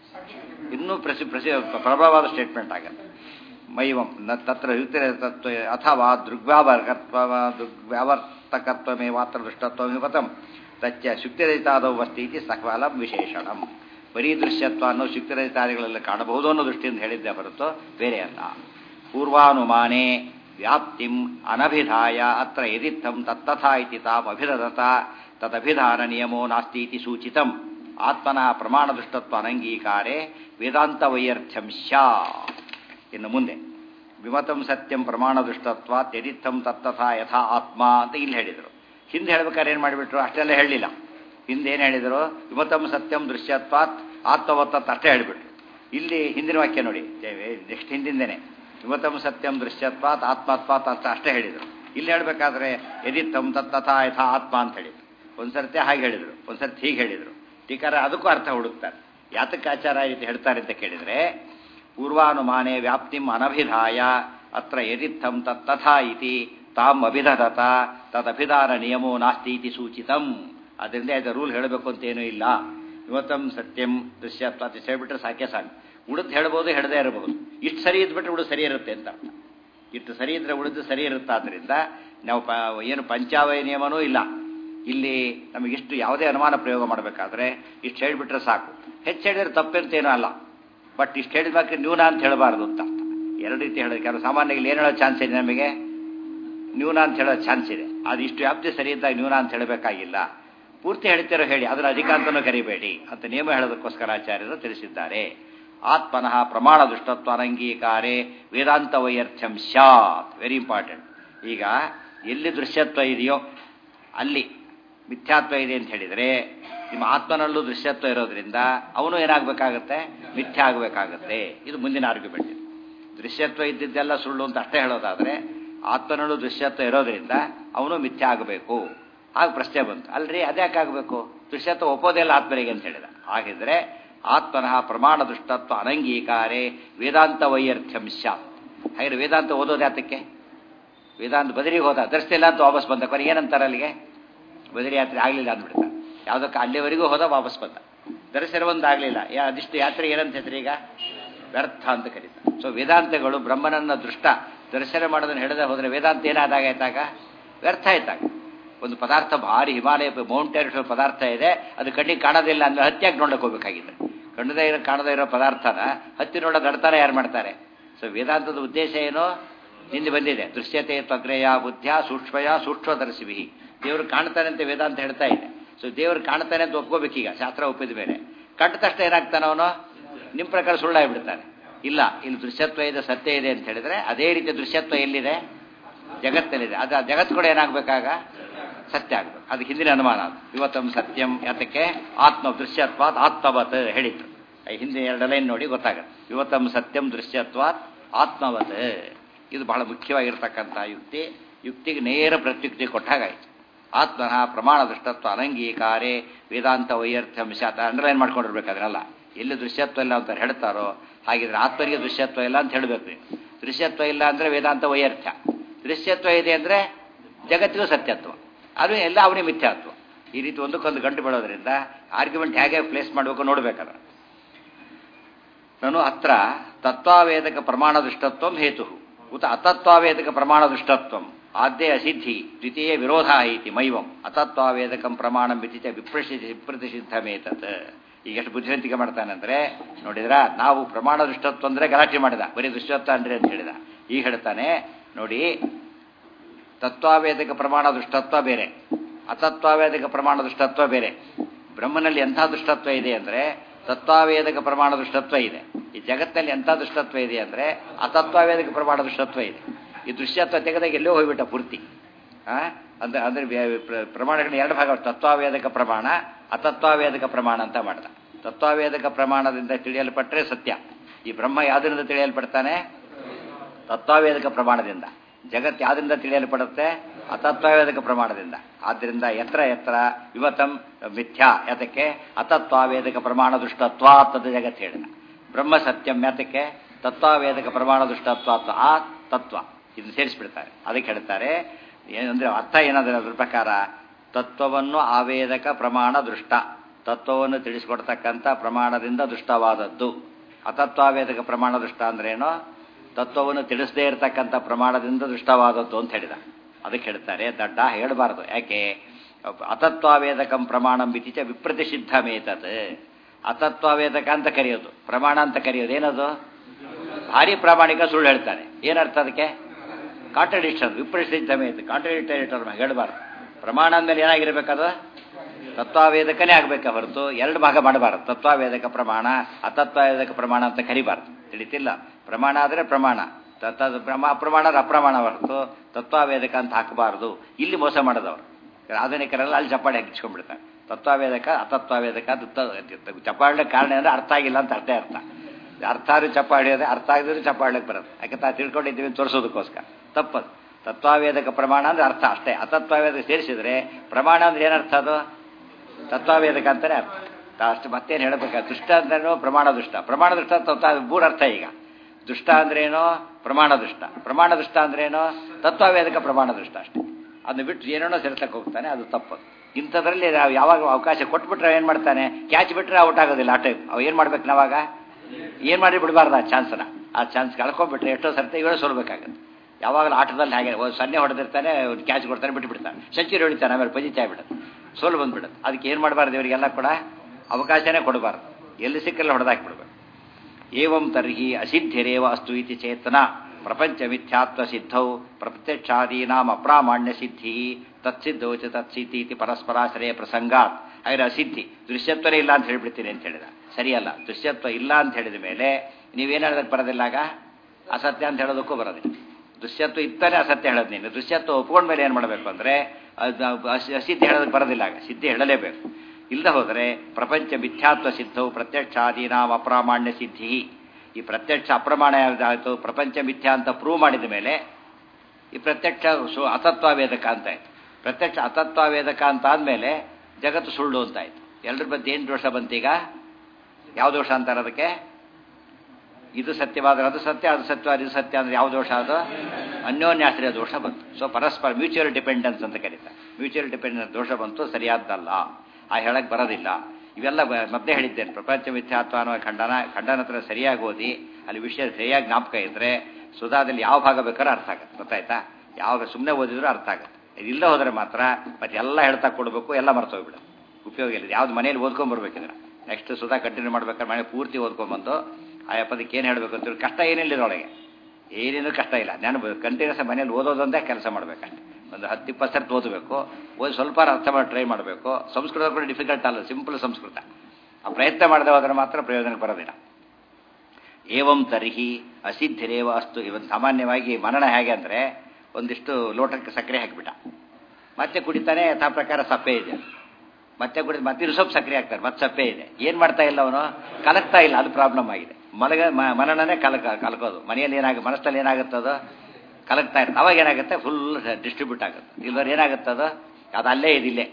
ಇನ್ನೂ ಪ್ರಸಿ ಪ್ರಸಿ ಪ್ರಬಲವಾದ ಸ್ಟೇಟ್ಮೆಂಟ್ ಆಗುತ್ತೆ ಮೈವಂ ನ ತತ್ರ ಯುಕ್ತಿ ತತ್ವ ಅಥವಾ ದೃಗ್ವ್ಯಾವರ್ಕತ್ವ ದೃಗ್ವ್ಯಾವರ್ತಕತ್ವಮೇ ಮಾತ್ರ ದೃಷ್ಟತ್ವಮಿಪತಂ ತಚ್ಚ ಶುಕ್ತಿರಹಿತಾದವು ವಸ್ತಿ ಇತಿ ಸಕಲ ವಿಶೇಷಣಂ ಬರೀ ದೃಶ್ಯತ್ವ ಅನ್ನೋ ಶುಕ್ತಿರಹಿತಾದಿಗಳಲ್ಲಿ ಕಾಣಬಹುದು ಅನ್ನೋ ದೃಷ್ಟಿಯಿಂದ ಹೇಳಿದ್ದೆ ಹೊರತು ಬೇರೆ ಅಲ್ಲ ಪೂರ್ವಾನುಮಾನೆ ವ್ಯಾಪ್ತಿಂ ಅನಭಿಧಾಯ ಅತ್ರ ಯದಿತ್ತಂ ತತ್ತಥಾ ಇತಿ ತಾಮ್ ಅಭಿದದತ ತದಭಿಧಾನ ನಿಯಮೋ ನಾಸ್ತಿ ಇತಿ ಸೂಚಿತಂ ಆತ್ಮನಃ ಪ್ರಮಾಣ ದೃಷ್ಟತ್ವ ಅನಂಗೀಕಾರೆ ವೇದಾಂತ ವೈಯರ್ಥ್ಯಂ ಸ್ಯಾ ಇನ್ನು ಮುಂದೆ ವಿಮತಂ ಸತ್ಯಂ ಪ್ರಮಾಣ ದೃಷ್ಟತ್ವ ತ್ಯದಿತ್ತಂ ತತ್ತಥಾ ಯಥಾ ಆತ್ಮ ಅಂತ ಇಲ್ಲಿ ಹೇಳಿದರು ಹಿಂದೆ ಹೇಳ್ಬೇಕಾದ್ರೆ ಏನು ಮಾಡಿಬಿಟ್ರು ಅಷ್ಟೆಲ್ಲ ಹೇಳಲಿಲ್ಲ ಹಿಂದೆ ಏನು ಹೇಳಿದರು ವಿಮತಂ ಸತ್ಯಂ ದೃಶ್ಯತ್ವಾತ್ ಆತ್ಮವತ್ತತ್ ಅಷ್ಟೇ ಹೇಳಿಬಿಟ್ರು ಇಲ್ಲಿ ಹಿಂದಿನ ವಾಕ್ಯ ನೋಡಿ ನೆಕ್ಸ್ಟ್ ಹಿಂದಿಂದೇನೆ ವಿಮತಂ ಸತ್ಯಂ ದೃಶ್ಯತ್ವಾತ್ ಆತ್ಮತ್ವಾತ್ ಅಂತ ಅಷ್ಟೇ ಹೇಳಿದರು ಇಲ್ಲಿ ಹೇಳಬೇಕಾದ್ರೆ ಯದಿತ್ತಂ ತತ್ತಥಾ ಯಥಾ ಆತ್ಮ ಅಂತ ಹೇಳಿದ್ರು ಒಂದ್ಸರ್ತಿ ಹಾಗೆ ಹೇಳಿದರು ಒಂದ್ಸರ್ತಿ ಹೀಗೆ ಹೇಳಿದರು ಟೀಕಾರ ಅದಕ್ಕೂ ಅರ್ಥ ಹುಡುಕ್ತಾರೆ ಯಾತಕ್ಕೆ ಆಚಾರ ರೀತಿ ಹೇಳ್ತಾರೆ ಅಂತ ಕೇಳಿದರೆ ಪೂರ್ವಾನುಮಾನೆ ವ್ಯಾಪ್ತಿಂ ಅನಭಿಧಾಯ ಅತ್ರ ಯದಿತ್ತಂ ತತ್ತಥಾ ಇತಿ ತಾಮ್ ಅಭಿದಧತ ತದಭಿಧಾನ ನಿಯಮೋ ನಾಸ್ತಿ ಇತಿ ಸೂಚಿತಂ ಅದರಿಂದ ಇದು ರೂಲ್ ಹೇಳಬೇಕು ಅಂತ ಏನೂ ಇಲ್ಲ ಇವತ್ತಂ ಸತ್ಯಂ ದೃಶ್ಯತ್ವ ಅಂತ ಹೇಳ್ಬಿಟ್ರೆ ಸಾಕೆ ಸಾಕು ಉಳಿದು ಹೇಳ್ಬೋದು ಹೇಳದೇ ಇರಬಹುದು ಇಷ್ಟು ಸರಿ ಇದ್ಬಿಟ್ರೆ ಉಳಿದು ಸರಿ ಇರುತ್ತೆ ಅಂತ ಅರ್ಥ ಇಷ್ಟು ಸರಿ ಇದ್ರೆ ಉಳಿದು ಸರಿ ಇರುತ್ತೆ ಆದ್ದರಿಂದ ನಾವು ಪ ಏನು ಪಂಚಾವಯ ನಿಯಮನೂ ಇಲ್ಲ ಇಲ್ಲಿ ನಮಗಿಷ್ಟು ಯಾವುದೇ ಅನುಮಾನ ಪ್ರಯೋಗ ಮಾಡಬೇಕಾದ್ರೆ ಇಷ್ಟು ಹೇಳಿಬಿಟ್ರೆ ಸಾಕು ಹೆಚ್ಚು ಹೇಳಿದ್ರೆ ತಪ್ಪಂತೇನೂ ಅಲ್ಲ ಬಟ್ ಇಷ್ಟು ಹೇಳಿದ್ಮೇಲೆ ನ್ಯೂನ ಅಂತ ಹೇಳಬಾರ್ದು ಅಂತ ಅರ್ಥ ಎರಡು ರೀತಿ ಹೇಳೋದು ಕೆಲವು ಸಾಮಾನ್ಯ ಇಲ್ಲಿ ಏನು ಹೇಳೋ ಚಾನ್ಸ್ ಇದೆ ನಮಗೆ ನ್ಯೂನ ಅಂತ ಹೇಳೋ ಚಾನ್ಸ್ ಇದೆ ಅದು ಇಷ್ಟು ವ್ಯಾಪ್ತಿ ಸರಿ ಇದ್ದಾಗ ನ್ಯೂನ ಅಂತ ಹೇಳಬೇಕಾಗಿಲ್ಲ ಪೂರ್ತಿ ಹೇಳ್ತಿರೋ ಹೇಳಿ ಅದರ ಅಧಿಕಾಂತನೂ ಕರಿಬೇಡಿ ಅಂತ ನಿಯಮ ಹೇಳೋದಕ್ಕೋಸ್ಕರ ಆಚಾರ್ಯರು ತಿಳಿಸಿದ್ದಾರೆ ಆತ್ಮನಃ ಪ್ರಮಾಣ ದುಷ್ಟತ್ವ ಅನಂಗೀಕಾರೆ ವೇದಾಂತ ವೈಯರ್ಥ್ಯಂ ಸ್ಯಾತ್ ವೆರಿ ಇಂಪಾರ್ಟೆಂಟ್ ಈಗ ಎಲ್ಲಿ ದೃಶ್ಯತ್ವ ಇದೆಯೋ ಅಲ್ಲಿ ಮಿಥ್ಯಾತ್ವ ಇದೆ ಅಂತ ಹೇಳಿದರೆ ನಿಮ್ಮ ಆತ್ಮನಲ್ಲೂ ದೃಶ್ಯತ್ವ ಇರೋದ್ರಿಂದ ಅವನು ಏನಾಗಬೇಕಾಗತ್ತೆ ಮಿಥ್ಯ ಆಗಬೇಕಾಗತ್ತೆ ಇದು ಮುಂದಿನ ಆರ್ಗ್ಯುಮೆಂಟ್ ಇದು ದೃಶ್ಯತ್ವ ಇದ್ದಿದ್ದೆಲ್ಲ ಸುಳ್ಳು ಅಂತ ಅಷ್ಟೇ ಹೇಳೋದಾದರೆ ಆತ್ಮನಲ್ಲೂ ದೃಶ್ಯತ್ವ ಇರೋದ್ರಿಂದ ಅವನು ಮಿಥ್ಯ ಆಗಬೇಕು ಆಗ ಪ್ರಶ್ನೆ ಬಂತು ಅಲ್ರಿ ಅದ್ಯಾಕಾಗಬೇಕು ದೃಶ್ಯತ್ವ ಒಪ್ಪೋದೆಲ್ಲ ಆತ್ಮನಿಗೆ ಅಂತ ಹೇಳಿದ ಹಾಗಿದ್ರೆ ಆತ್ಮನಃ ಪ್ರಮಾಣ ದೃಷ್ಟತ್ವ ಅನಂಗೀಕಾರೆ ವೇದಾಂತ ವೈಯರ್ಥ್ಯಂ ಸ್ಯಾತ್ ಹಾಗೆ ವೇದಾಂತ ಓದೋದು ಯಾತಕ್ಕೆ ವೇದಾಂತ ಬದರಿಗೆ ಹೋದ ದರ್ಶಿಲ್ಲ ಅಂತ ವಾಪಸ್ ಬಂದ ಕೊನೆ ಏನಂತಾರೆ ಅಲ್ಲಿಗೆ ಬದರಿ ಯಾತ್ರೆ ಆಗಲಿಲ್ಲ ಅಂದ್ಬಿಡ್ತಾರೆ ಯಾವುದಕ್ಕೆ ಅಲ್ಲಿವರೆಗೂ ಹೋದ ವಾಪಸ್ ಬಂದ ದರ್ಶನ ಒಂದು ಆಗಲಿಲ್ಲ ಯಾ ಅದಿಷ್ಟು ಯಾತ್ರೆ ಏನಂತ ಹೇಳ್ತಾರೆ ಈಗ ವ್ಯರ್ಥ ಅಂತ ಕರೀತಾರೆ ಸೊ ವೇದಾಂತಗಳು ಬ್ರಹ್ಮನನ್ನ ದೃಷ್ಟ ದರ್ಶನ ಮಾಡೋದನ್ನು ಹಿಡದೆ ಹೋದರೆ ವೇದಾಂತ ಏನಾದಾಗಾಯ್ತಾಗ ವ್ಯರ್ಥ ಆಯ್ತಾಗ ಒಂದು ಪದಾರ್ಥ ಭಾರಿ ಹಿಮಾಲಯ ಮೌಂಟೇನ್ ಪದಾರ್ಥ ಇದೆ ಅದು ಕಣ್ಣಿಗೆ ಕಾಣೋದಿಲ್ಲ ಅಂದ್ರೆ ಹತ್ತಿಯಾಗಿ ನೋಡಕ್ಕೆ ಹೋಗ್ಬೇಕಾಗಿದೆ ಕಣ್ಣದೇ ಇರೋ ಕಾಣದೇ ಇರೋ ಪದಾರ್ಥನ ಹತ್ತಿ ನೋಡೋದು ನಡ್ತಾರೆ ಯಾರು ಮಾಡ್ತಾರೆ ಸೊ ವೇದಾಂತದ ಉದ್ದೇಶ ಏನು ಹಿಂದೆ ಬಂದಿದೆ ದೃಶ್ಯತೆ ತ್ವಗ್ರೆಯ ಬುದ್ಧ ಸೂಕ್ಷ್ಮಯ ಸೂಕ್ಷ್ಮದರ್ಶಿವಿ ದೇವರು ಕಾಣ್ತಾನೆ ಅಂತ ವೇದಾಂತ ಹೇಳ್ತಾ ಇದೆ ಸೊ ದೇವರು ಕಾಣ್ತಾನೆ ಅಂತ ಒಪ್ಕೋಬೇಕೀಗ ಶಾಸ್ತ್ರ ಒಪ್ಪಿದ ಮೇಲೆ ಕಂಡ ತಕ್ಷಣ ಏನಾಗ್ತಾನೆ ಅವನು ನಿಮ್ಮ ಪ್ರಕಾರ ಸುಳ್ಳಾಗ್ಬಿಡ್ತಾನೆ ಇಲ್ಲ ಇಲ್ಲಿ ದೃಶ್ಯತ್ವ ಇದೆ ಸತ್ಯ ಇದೆ ಅಂತ ಹೇಳಿದ್ರೆ ಅದೇ ರೀತಿ ದೃಶ್ಯತ್ವ ಎಲ್ಲಿದೆ ಜಗತ್ತಲ್ಲಿದೆ ಅದು ಆ ಜಗತ್ತು ಕೂಡ ಏನಾಗಬೇಕಾಗ ಸತ್ಯ ಆಗಬೇಕು ಅದು ಹಿಂದಿನ ಅನುಮಾನ ಅದು ಇವತ್ತಂ ಸತ್ಯಂ ಯಾತಕ್ಕೆ ಆತ್ಮ ದೃಶ್ಯತ್ವಾತ್ ಆತ್ಮವತ್ ಹೇಳಿದ್ರು ಹಿಂದೆ ಎರಡು ಲೈನ್ ನೋಡಿ ಗೊತ್ತಾಗುತ್ತೆ ಇವತ್ತಂ ಸತ್ಯಂ ದೃಶ್ಯತ್ವಾತ್ ಆತ್ಮವತ್ ಇದು ಬಹಳ ಮುಖ್ಯವಾಗಿರ್ತಕ್ಕಂಥ ಯುಕ್ತಿ ಯುಕ್ತಿಗೆ ನೇರ ಪ್ರತ್ಯುಕ್ತಿ ಕೊಟ್ಟಾಗಾಯ್ತು ಆತ್ಮನ ಪ್ರಮಾಣ ದೃಷ್ಟತ್ವ ಅನಂಗೀಕಾರೇ ವೇದಾಂತ ವೈಯರ್ಥ್ಯಂಶ ಅಂತ ಅಂಡರ್ಲೈನ್ ಮಾಡ್ಕೊಂಡಿರ್ಬೇಕು ಅದನ್ನೆಲ್ಲ ಎಲ್ಲಿ ದೃಶ್ಯತ್ವ ಇಲ್ಲ ಅಂತ ಹೇಳ್ತಾರೋ ಹಾಗಿದ್ರೆ ಆತ್ಮನಿಗೆ ದೃಶ್ಯತ್ವ ಇಲ್ಲ ಅಂತ ಹೇಳಬೇಕು ನೀವು ದೃಶ್ಯತ್ವ ಇಲ್ಲ ಅಂದರೆ ವೇದಾಂತ ವೈಯರ್ಥ್ಯ ದೃಶ್ಯತ್ವ ಇದೆ ಅಂದರೆ ಜಗತ್ತಿಗೂ ಸತ್ಯತ್ವ ಅದು ಎಲ್ಲ ಅವನಿಗೆ ಮಿಥ್ಯಾತ್ವ ಈ ರೀತಿ ಒಂದಕ್ಕೊಂದು ಗಂಟು ಬಿಡೋದ್ರಿಂದ ಆರ್ಗ್ಯುಮೆಂಟ್ ಹೇಗೆ ಪ್ಲೇಸ್ ಮಾಡಬೇಕು ನೋಡ್ಬೇಕಲ್ಲ ನಾನು ಅತ್ರ ತತ್ವಾವೇದಕ ಪ್ರಮಾಣ ದುಷ್ಟತ್ವ ಹೇತು ಉತ ಅತತ್ವಾವೇದಕ ಪ್ರಮಾಣ ದುಷ್ಟತ್ವ ಆದ್ಯ ಅಸಿದ್ಧಿ ದ್ವಿತೀಯ ವಿರೋಧ ಐತಿ ಮೈವಂ ಅತತ್ವಾವೇದಕಂ ಪ್ರಮಾಣ ಮಿತಿಚ ವಿಪ್ರಸಿ ವಿಪ್ರತಿಸಿದ್ಧಮೇತತ್ ಈಗ ಎಷ್ಟು ಬುದ್ಧಿವಂತಿಕೆ ಮಾಡ್ತಾನಂದ್ರೆ ನೋಡಿದ್ರ ನಾವು ಪ್ರಮಾಣ ದುಷ್ಟತ್ವ ಅಂದ್ರೆ ಗಲಾಟೆ ಮಾಡಿದ ಬರೀ ದುಷ್ಟತ್ವ ಅಂದ್ರೆ ಅಂತ ಹೇಳಿದ ಈಗ ಹೇಳ್ತಾನೆ ನೋಡಿ ತತ್ವಾವೇದಕ ಪ್ರಮಾಣ ದುಷ್ಟತ್ವ ಬೇರೆ ಅತತ್ವಾವೇದಕ ಪ್ರಮಾಣ ದುಷ್ಟತ್ವ ಬೇರೆ ಬ್ರಹ್ಮನಲ್ಲಿ ಎಂಥ ದುಷ್ಟತ್ವ ಇದೆ ಅಂದ್ರೆ ತತ್ವಾವೇದಕ ಪ್ರಮಾಣ ದುಷ್ಟತ್ವ ಇದೆ ಈ ಜಗತ್ತಲ್ಲಿ ಎಂಥ ದುಷ್ಟತ್ವ ಇದೆ ಅಂದ್ರೆ ಅತತ್ವಾವೇದಕ ಪ್ರಮಾಣ ದುಷ್ಟತ್ವ ಇದೆ ಈ ದೃಶ್ಯತ್ವ ತೆಗೆದಾಗ ಎಲ್ಲೋ ಹೋಗ್ಬಿಟ್ಟ ಪೂರ್ತಿ ಆ ಅಂದ್ರೆ ಅಂದ್ರೆ ಪ್ರಮಾಣಗಳನ್ನ ಎರಡು ಭಾಗ ತತ್ವಾವೇದಕ ಪ್ರಮಾಣ ಅತತ್ವಾವೇದಕ ಪ್ರಮಾಣ ಅಂತ ಮಾಡ್ದ ತತ್ವಾವೇದಕ ಪ್ರಮಾಣದಿಂದ ತಿಳಿಯಲ್ಪಟ್ಟರೆ ಸತ್ಯ ಈ ಬ್ರಹ್ಮ ಯಾವ್ದರಿಂದ ತಿಳಿಯಲ್ಪಡ್ತಾನೆ ತತ್ವಾವೇದಕ ಪ್ರಮಾಣದಿಂದ ಜಗತ್ ಯಾವ್ದರಿಂದ ತಿಳಿಯಲ್ಪಡುತ್ತೆ ಅತತ್ವಾವೇದಕ ಪ್ರಮಾಣದಿಂದ ಆದ್ದರಿಂದ ಎತ್ತರ ಎತ್ತರ ಇವತ್ತಂ ಮಿಥ್ಯಾ ಯಾತಕ್ಕೆ ಅತತ್ವಾವೇದಕ ಪ್ರಮಾಣ ದುಷ್ಟತ್ವ ತದ ಜಗತ್ ಹೇಳಿದ ಬ್ರಹ್ಮ ಸತ್ಯಂ ಯಾತಕ್ಕೆ ತತ್ವಾವೇದಕ ಪ್ರಮಾಣ ದುಷ್ಟತ್ವ ಆ ತತ್ವ ಇದನ್ನು ಸೇರಿಸ್ಬಿಡ್ತಾರೆ ಅದಕ್ಕೆ ಹೇಳ್ತಾರೆ ಏನಂದ್ರೆ ಅರ್ಥ ಏನಾದ್ರೆ ಅದ್ರ ಪ್ರಕಾರ ತತ್ವವನ್ನು ಆವೇದಕ ಪ್ರಮಾಣ ದೃಷ್ಟ ತತ್ವವನ್ನು ತಿಳಿಸಿಕೊಡ್ತಕ್ಕಂಥ ಪ್ರಮಾಣದಿಂದ ದುಷ್ಟವಾದದ್ದು ಅತತ್ವಾವೇದಕ ಪ್ರಮಾಣ ದೃಷ್ಟ ಅಂದ್ರೇನು ತತ್ವವನ್ನು ತಿಳಿಸದೇ ಇರತಕ್ಕಂಥ ಪ್ರಮಾಣದಿಂದ ದುಷ್ಟವಾದದ್ದು ಅಂತ ಹೇಳಿದ ಅದಕ್ಕೆ ಹೇಳ್ತಾರೆ ದಡ್ಡ ಹೇಳಬಾರದು ಯಾಕೆ ಅತತ್ವಾವೇದಕಂ ಪ್ರಮಾಣ ಮಿತಿಚ ವಿಪ್ರತಿಷಿದ್ಧ ಮೇತತ್ ಅತತ್ವಾವೇದಕ ಅಂತ ಕರೆಯೋದು ಪ್ರಮಾಣ ಅಂತ ಕರೆಯೋದು ಏನದು ಭಾರಿ ಪ್ರಾಮಾಣಿಕ ಸುಳ್ಳು ಹೇಳ್ತಾನೆ ಏನರ್ಥ ಅದಕ್ಕೆ ಕಾಂಟ್ರಡಿಕ್ಷನ್ ವಿಪ್ರಸಿದ್ಧ ಮೇತ್ ಕಾಂಟ್ರಡಿಕ್ಟರಿ ಟರ್ಮ್ ಹೇಳಬಾರ್ದು ಪ್ರಮಾಣ ಅಂದಮೇಲೆ ಏನಾಗಿರ್ಬೇಕದು ತತ್ವಾವೇದಕನೇ ಆಗಬೇಕ ಹೊರತು ಎರಡು ಭಾಗ ಮಾಡಬಾರದು ತತ್ವಾವೇದಕ ಪ್ರಮಾಣ ಅತತ್ವಾವೇದಕ ಪ್ರಮಾಣ ಅಂತ ಕರಿಬಾರ್ದು ತಿಳಿತಿಲ್ಲ ಪ್ರಮಾಣ ಆದರೆ ಪ್ರಮಾಣ ಅಪ್ರಮಾಣ ಅಪ್ರಮಾಣ ಹೊರತು ತತ್ವಾವೇದಕ ಅಂತ ಹಾಕಬಾರದು ಇಲ್ಲಿ ಮೋಸ ಮಾಡೋದವ್ರು ಆಧುನಿಕರೆಲ್ಲ ಅಲ್ಲಿ ಚಪ್ಪಾಳೆ ಹಾಕಿಸ್ಕೊಂಡ್ಬಿಡ್ತಾರೆ ತತ್ವಾವೇದಕ ಅತತ್ವಾವೇದಕ ಅದು ಚಪ್ಪಾಳೆ ಕಾರಣ ಅಂದರೆ ಅರ್ಥ ಆಗಿಲ್ಲ ಅಂತ ಅರ್ಥ ಅರ್ಥ ಅರ್ಥ ಆದ್ರೂ ಚಪ್ಪಾಳೆ ಅದೇ ಅರ್ಥ ಆಗಿದ್ರು ಚಪ್ಪಾಳಕ್ಕೆ ಬರೋದು ಯಾಕೆ ತಾ ತಿಳ್ಕೊಂಡಿದ್ದೀವಿ ಅಂತ ತೋರಿಸೋದಕ್ಕೋಸ್ಕರ ತಪ್ಪದು ತತ್ವಾವೇದಕ ಪ್ರಮಾಣ ಅಂದ್ರೆ ಅರ್ಥ ಅಷ್ಟೇ ಅತತ್ವಾವೇದಕ ಸೇರಿಸಿದ್ರೆ ಪ್ರಮಾಣ ಅಂದ್ರೆ ಏನರ್ಥ ಅದು ತತ್ವಾವೇದಕ ಅಂತಾನೆ ಅರ್ಥ ಅಷ್ಟು ಮತ್ತೇನು ಹೇಳಬೇಕಾದ್ರೆ ದುಷ್ಟ ಅಂದ್ರೇನು ಪ್ರಮಾಣ ದುಷ್ಟ ಪ್ರಮಾಣ ದುಷ್ಟ ಅಂತ ಮೂರು ಅರ್ಥ ಈಗ ದುಷ್ಟ ಅಂದ್ರೇನು ಪ್ರಮಾಣ ದುಷ್ಟ ಪ್ರಮಾಣ ದುಷ್ಟ ಅಂದ್ರೇನು ತತ್ವಾವೇದಕ ಪ್ರಮಾಣ ದುಷ್ಟ ಅಷ್ಟೇ ಅದನ್ನ ಬಿಟ್ಟು ಏನೇನೋ ಸೇರ್ಸಕ್ಕೆ ಹೋಗ್ತಾನೆ ಅದು ತಪ್ಪದು ಇಂಥದ್ರಲ್ಲಿ ನಾವು ಯಾವಾಗ ಅವಕಾಶ ಕೊಟ್ಬಿಟ್ರೆ ಏನು ಮಾಡ್ತಾನೆ ಕ್ಯಾಚ್ ಬಿಟ್ರೆ ಔಟ್ ಆಗೋದಿಲ್ಲ ಆ ಟೈಪ್ ಅವು ಏನು ಮಾಡ್ಬೇಕು ನಾವಾಗ ಏನು ಮಾಡಿ ಬಿಡಬಾರ್ದು ಆ ಚಾನ್ಸ್ನ ಆ ಚಾನ್ಸ್ ಕಳ್ಕೊಂಡ್ಬಿಟ್ರೆ ಎಷ್ಟೋ ಸರ್ತಿ ಇವಳು ಸೋಲ್ಬೇಕಾಗತ್ತೆ ಯಾವಾಗಲೂ ಆಟದಲ್ಲಿ ಹಾಗೆ ಸೊನ್ನೆ ಹೊಡೆದಿರ್ತಾನೆ ಕ್ಯಾಚ್ ಕೊಡ್ತಾನೆ ಬಿಟ್ಟು ಬಿಡ್ತಾನೆ ಸೆಂಚುರಿ ಹೊಡಿತಾನೆ ಆಮೇಲೆ ಪಜಿತ ಆಗ್ಬಿಡುತ್ತೆ ಸೋಲು ಬಂದ್ಬಿಡುತ್ತೆ ಅದಕ್ಕೆ ಏನು ಮಾಡಬಾರ್ದು ಇವರಿಗೆಲ್ಲ ಕೂಡ ಅವಕಾಶನೇ ಕೊಡಬಾರ್ದು ಎಲ್ಲಿ ಸಿಕ್ಕಲ್ಲ ಹೊಡೆದಾಕ್ಬಿಡ್ಬೇಕು ಏವಂ ತರ್ಹಿ ಅಸಿದ್ಧಿರೇವ ಅಸ್ತು ಇತಿ ಚೇತನ ಪ್ರಪಂಚ ಮಿಥ್ಯಾತ್ವ ಸಿದ್ಧೌ ಪ್ರತ್ಯಕ್ಷಾದೀನಾಂ ಅಪ್ರಾಮಾಣ್ಯ ಸಿದ್ಧಿ ತತ್ಸಿದ್ಧೌ ಚ ತತ್ಸಿದ್ಧಿ ಇತಿ ಪರಸ್ಪರಾಶ್ರಯ ಪ್ರಸಂಗಾತ್ ಹಾಗೆ ಅಸಿದ್ಧಿ ದೃಶ್ಯತ್ವನೇ ಇಲ್ಲ ಅಂತ ಹೇಳ್ಬಿಡ್ತೀನಿ ಅಂತ ಹೇಳಿದ ಸರಿಯಲ್ಲ ದೃಶ್ಯತ್ವ ಇಲ್ಲ ಅಂತ ಹೇಳಿದ ಮೇಲೆ ನೀವೇನು ಹೇಳೋದಕ್ಕೆ ಬರೋದಿಲ್ಲ ಆಗ ಅಸತ್ಯ ಅಂತ ಹೇಳೋದಕ್ಕೂ ಬರೋದಿಲ್ಲ ದೃಶ್ಯತ್ವ ಇತ್ತನೇ ಅಸತ್ಯ ಹೇಳೋದು ನೀನು ದೃಶ್ಯತ್ವ ಒಪ್ಕೊಂಡ ಮೇಲೆ ಏನು ಮಾಡಬೇಕು ಅಂದರೆ ಅಸಿದ್ಧಿ ಹೇಳೋದಕ್ಕೆ ಬರೋದಿಲ್ಲ ಆಗ ಸಿದ್ಧಿ ಹೇಳಲೇಬೇಕು ಇಲ್ಲದೆ ಹೋದರೆ ಪ್ರಪಂಚ ಮಿಥ್ಯಾತ್ವ ಸಿದ್ಧವು ಪ್ರತ್ಯಕ್ಷಾದೀನಾಂ ಅಪ್ರಾಮಾಣ್ಯ ಸಿದ್ಧಿ ಈ ಪ್ರತ್ಯಕ್ಷ ಅಪ್ರಮಾಣ ಯಾವುದಾಯಿತು ಪ್ರಪಂಚ ಮಿಥ್ಯಾ ಅಂತ ಪ್ರೂವ್ ಮಾಡಿದ ಮೇಲೆ ಈ ಪ್ರತ್ಯಕ್ಷ ಸು ಅತತ್ವಾವೇದಕ ಅಂತ ಆಯ್ತು ಪ್ರತ್ಯಕ್ಷ ಅತತ್ವಾವೇದಕ ಅಂತ ಆದಮೇಲೆ ಜಗತ್ತು ಸುಳ್ಳು ಅಂತ ಆಯ್ತು ಎಲ್ಲರ ಬಗ್ಗೆ ಏನು ದೋಷ ಬಂತೀಗ ಯಾವ ದೋಷ ಅಂತಾರೆ ಅದಕ್ಕೆ ಇದು ಸತ್ಯವಾದ್ರೆ ಅದು ಸತ್ಯ ಅದು ಸತ್ಯವಾದ ಇದು ಸತ್ಯ ಅಂದ್ರೆ ಯಾವ ದೋಷ ಅದು ಅನ್ಯೋನ್ಯಾಶ್ರಯ ದೋಷ ಬಂತು ಸೊ ಪರಸ್ಪರ ಮ್ಯೂಚುವಲ್ ಡಿಪೆಂಡೆನ್ಸ್ ಅಂತ ಕರೀತಾರೆ ಮ್ಯೂಚುವಲ್ ಡಿಪೆಂಡೆನ್ಸ್ ದೋಷ ಬಂತು ಸರಿಯಾದ್ದಲ್ಲ ಆ ಹೇಳಕ್ ಬರೋದಿಲ್ಲ ಇವೆಲ್ಲ ಮತ್ತೆ ಹೇಳಿದ್ದೇನೆ ಪ್ರಪಂಚ ಮಿಥ್ಯಾತ್ವ ಅನ್ನೋ ಖಂಡನ ಖಂಡನ ಹತ್ರ ಸರಿಯಾಗಿ ಓದಿ ಅಲ್ಲಿ ವಿಷಯ ಸರಿಯಾಗಿ ಜ್ಞಾಪಕ ಇದ್ರೆ ಸುಧಾದಲ್ಲಿ ಯಾವ ಭಾಗ ಬೇಕಾದ್ರೂ ಅರ್ಥ ಆಗುತ್ತೆ ಗೊತ್ತಾಯ್ತಾ ಯಾವ ಸುಮ್ಮನೆ ಓದಿದ್ರು ಅರ್ಥ ಆಗುತ್ತೆ ಇಲ್ಲ ಹೋದರೆ ಮಾತ್ರ ಮತ್ತೆ ಎಲ್ಲ ಹೇಳ್ತಾ ಕೊಡಬೇಕು ಎಲ್ಲ ಮರ್ತೋಗ್ಬಿಡು ಉಪಯೋಗ ಇಲ್ಲ ಯಾವ್ದು ಮನೇಲಿ ಓದ್ಕೊಂಡ್ಬರ್ಬೇಕಿದ್ರೆ ನೆಕ್ಸ್ಟ್ ಸುಧಾ ಕಂಟಿನ್ಯೂ ಮಾಡ್ಬೇಕಾದ್ರೆ ಮನೆ ಪೂರ್ತಿ ಓದ್ಕೊಂಡ್ಬಂದು ಆ ಪದಕ್ಕೆ ಏನು ಹೇಳಬೇಕು ಅಂತ ಕಷ್ಟ ಏನಿಲ್ಲ ಇದರೊಳಗೆ ಏನೇನು ಕಷ್ಟ ಇಲ್ಲ ನಾನು ಕಂಟಿನ್ಯೂಸ್ ಮನೇಲಿ ಓದೋದೊಂದೇ ಕೆಲಸ ಮಾಡಬೇಕಷ್ಟೆ ಒಂದು ಹತ್ತು ಇಪ್ಪತ್ತು ಸರ್ತಿ ಓದಬೇಕು ಓದಿ ಸ್ವಲ್ಪ ಅರ್ಥ ಮಾಡಿ ಟ್ರೈ ಮಾಡಬೇಕು ಸಂಸ್ಕೃತ ಕೂಡ ಡಿಫಿಕಲ್ಟ್ ಅಲ್ಲ ಸಿಂಪಲ್ ಸಂಸ್ಕೃತ ಆ ಪ್ರಯತ್ನ ಮಾಡದೆ ಹೋದರೆ ಮಾತ್ರ ಪ್ರಯೋಜನಕ್ಕೆ ಬರೋದಿಲ್ಲ ಏವಂ ತರ್ಹಿ ಅಸಿದ್ಧಿರೇವ ಅಸ್ತು ಇವತ್ತು ಸಾಮಾನ್ಯವಾಗಿ ಮನನ ಹೇಗೆ ಅಂದರೆ ಒಂದಿಷ್ಟು ಲೋಟಕ್ಕೆ ಸಕ್ಕರೆ ಹಾಕಿಬಿಟ್ಟ ಮತ್ತೆ ಕುಡಿತಾನೆ ಯಥಾ ಪ್ರಕಾರ ಸಪ್ಪೆ ಇದೆ ಮತ್ತೆ ಕುಡಿದ ಮತ್ತೆ ಇನ್ನು ಸ್ವಲ್ಪ ಸಕ್ಕರೆ ಹಾಕ್ತಾರೆ ಮತ್ತೆ ಸಪ್ಪೆ ಇದೆ ಏನು ಮಾಡ್ತಾ ಇಲ್ಲ ಅವನು ಕಲಕ್ತಾ ಇಲ್ಲ ಅದು ಪ್ರಾಬ್ಲಮ್ ಆಗಿದೆ ಮಲಗ ಮನನನೇ ಕಲಕ ಕಲಕೋದು ಮನೆಯಲ್ಲಿ ಏನಾಗ ಮನಸ್ಸಲ್ಲಿ ಏನಾಗುತ್ತದೋ ಕಲಕ್ತಾ ಇರುತ್ತೆ ಅವಾಗ ಏನಾಗುತ್ತೆ ಫುಲ್ ಡಿಸ್ಟ್ರಿಬ್ಯೂಟ್ ಆಗುತ್ತೆ ಇಲ್ಲದ್ರೆ ಏನಾಗುತ್ತದೋ ಅದು ಅಲ್ಲೇ ಇದಿಲ್ಲೇ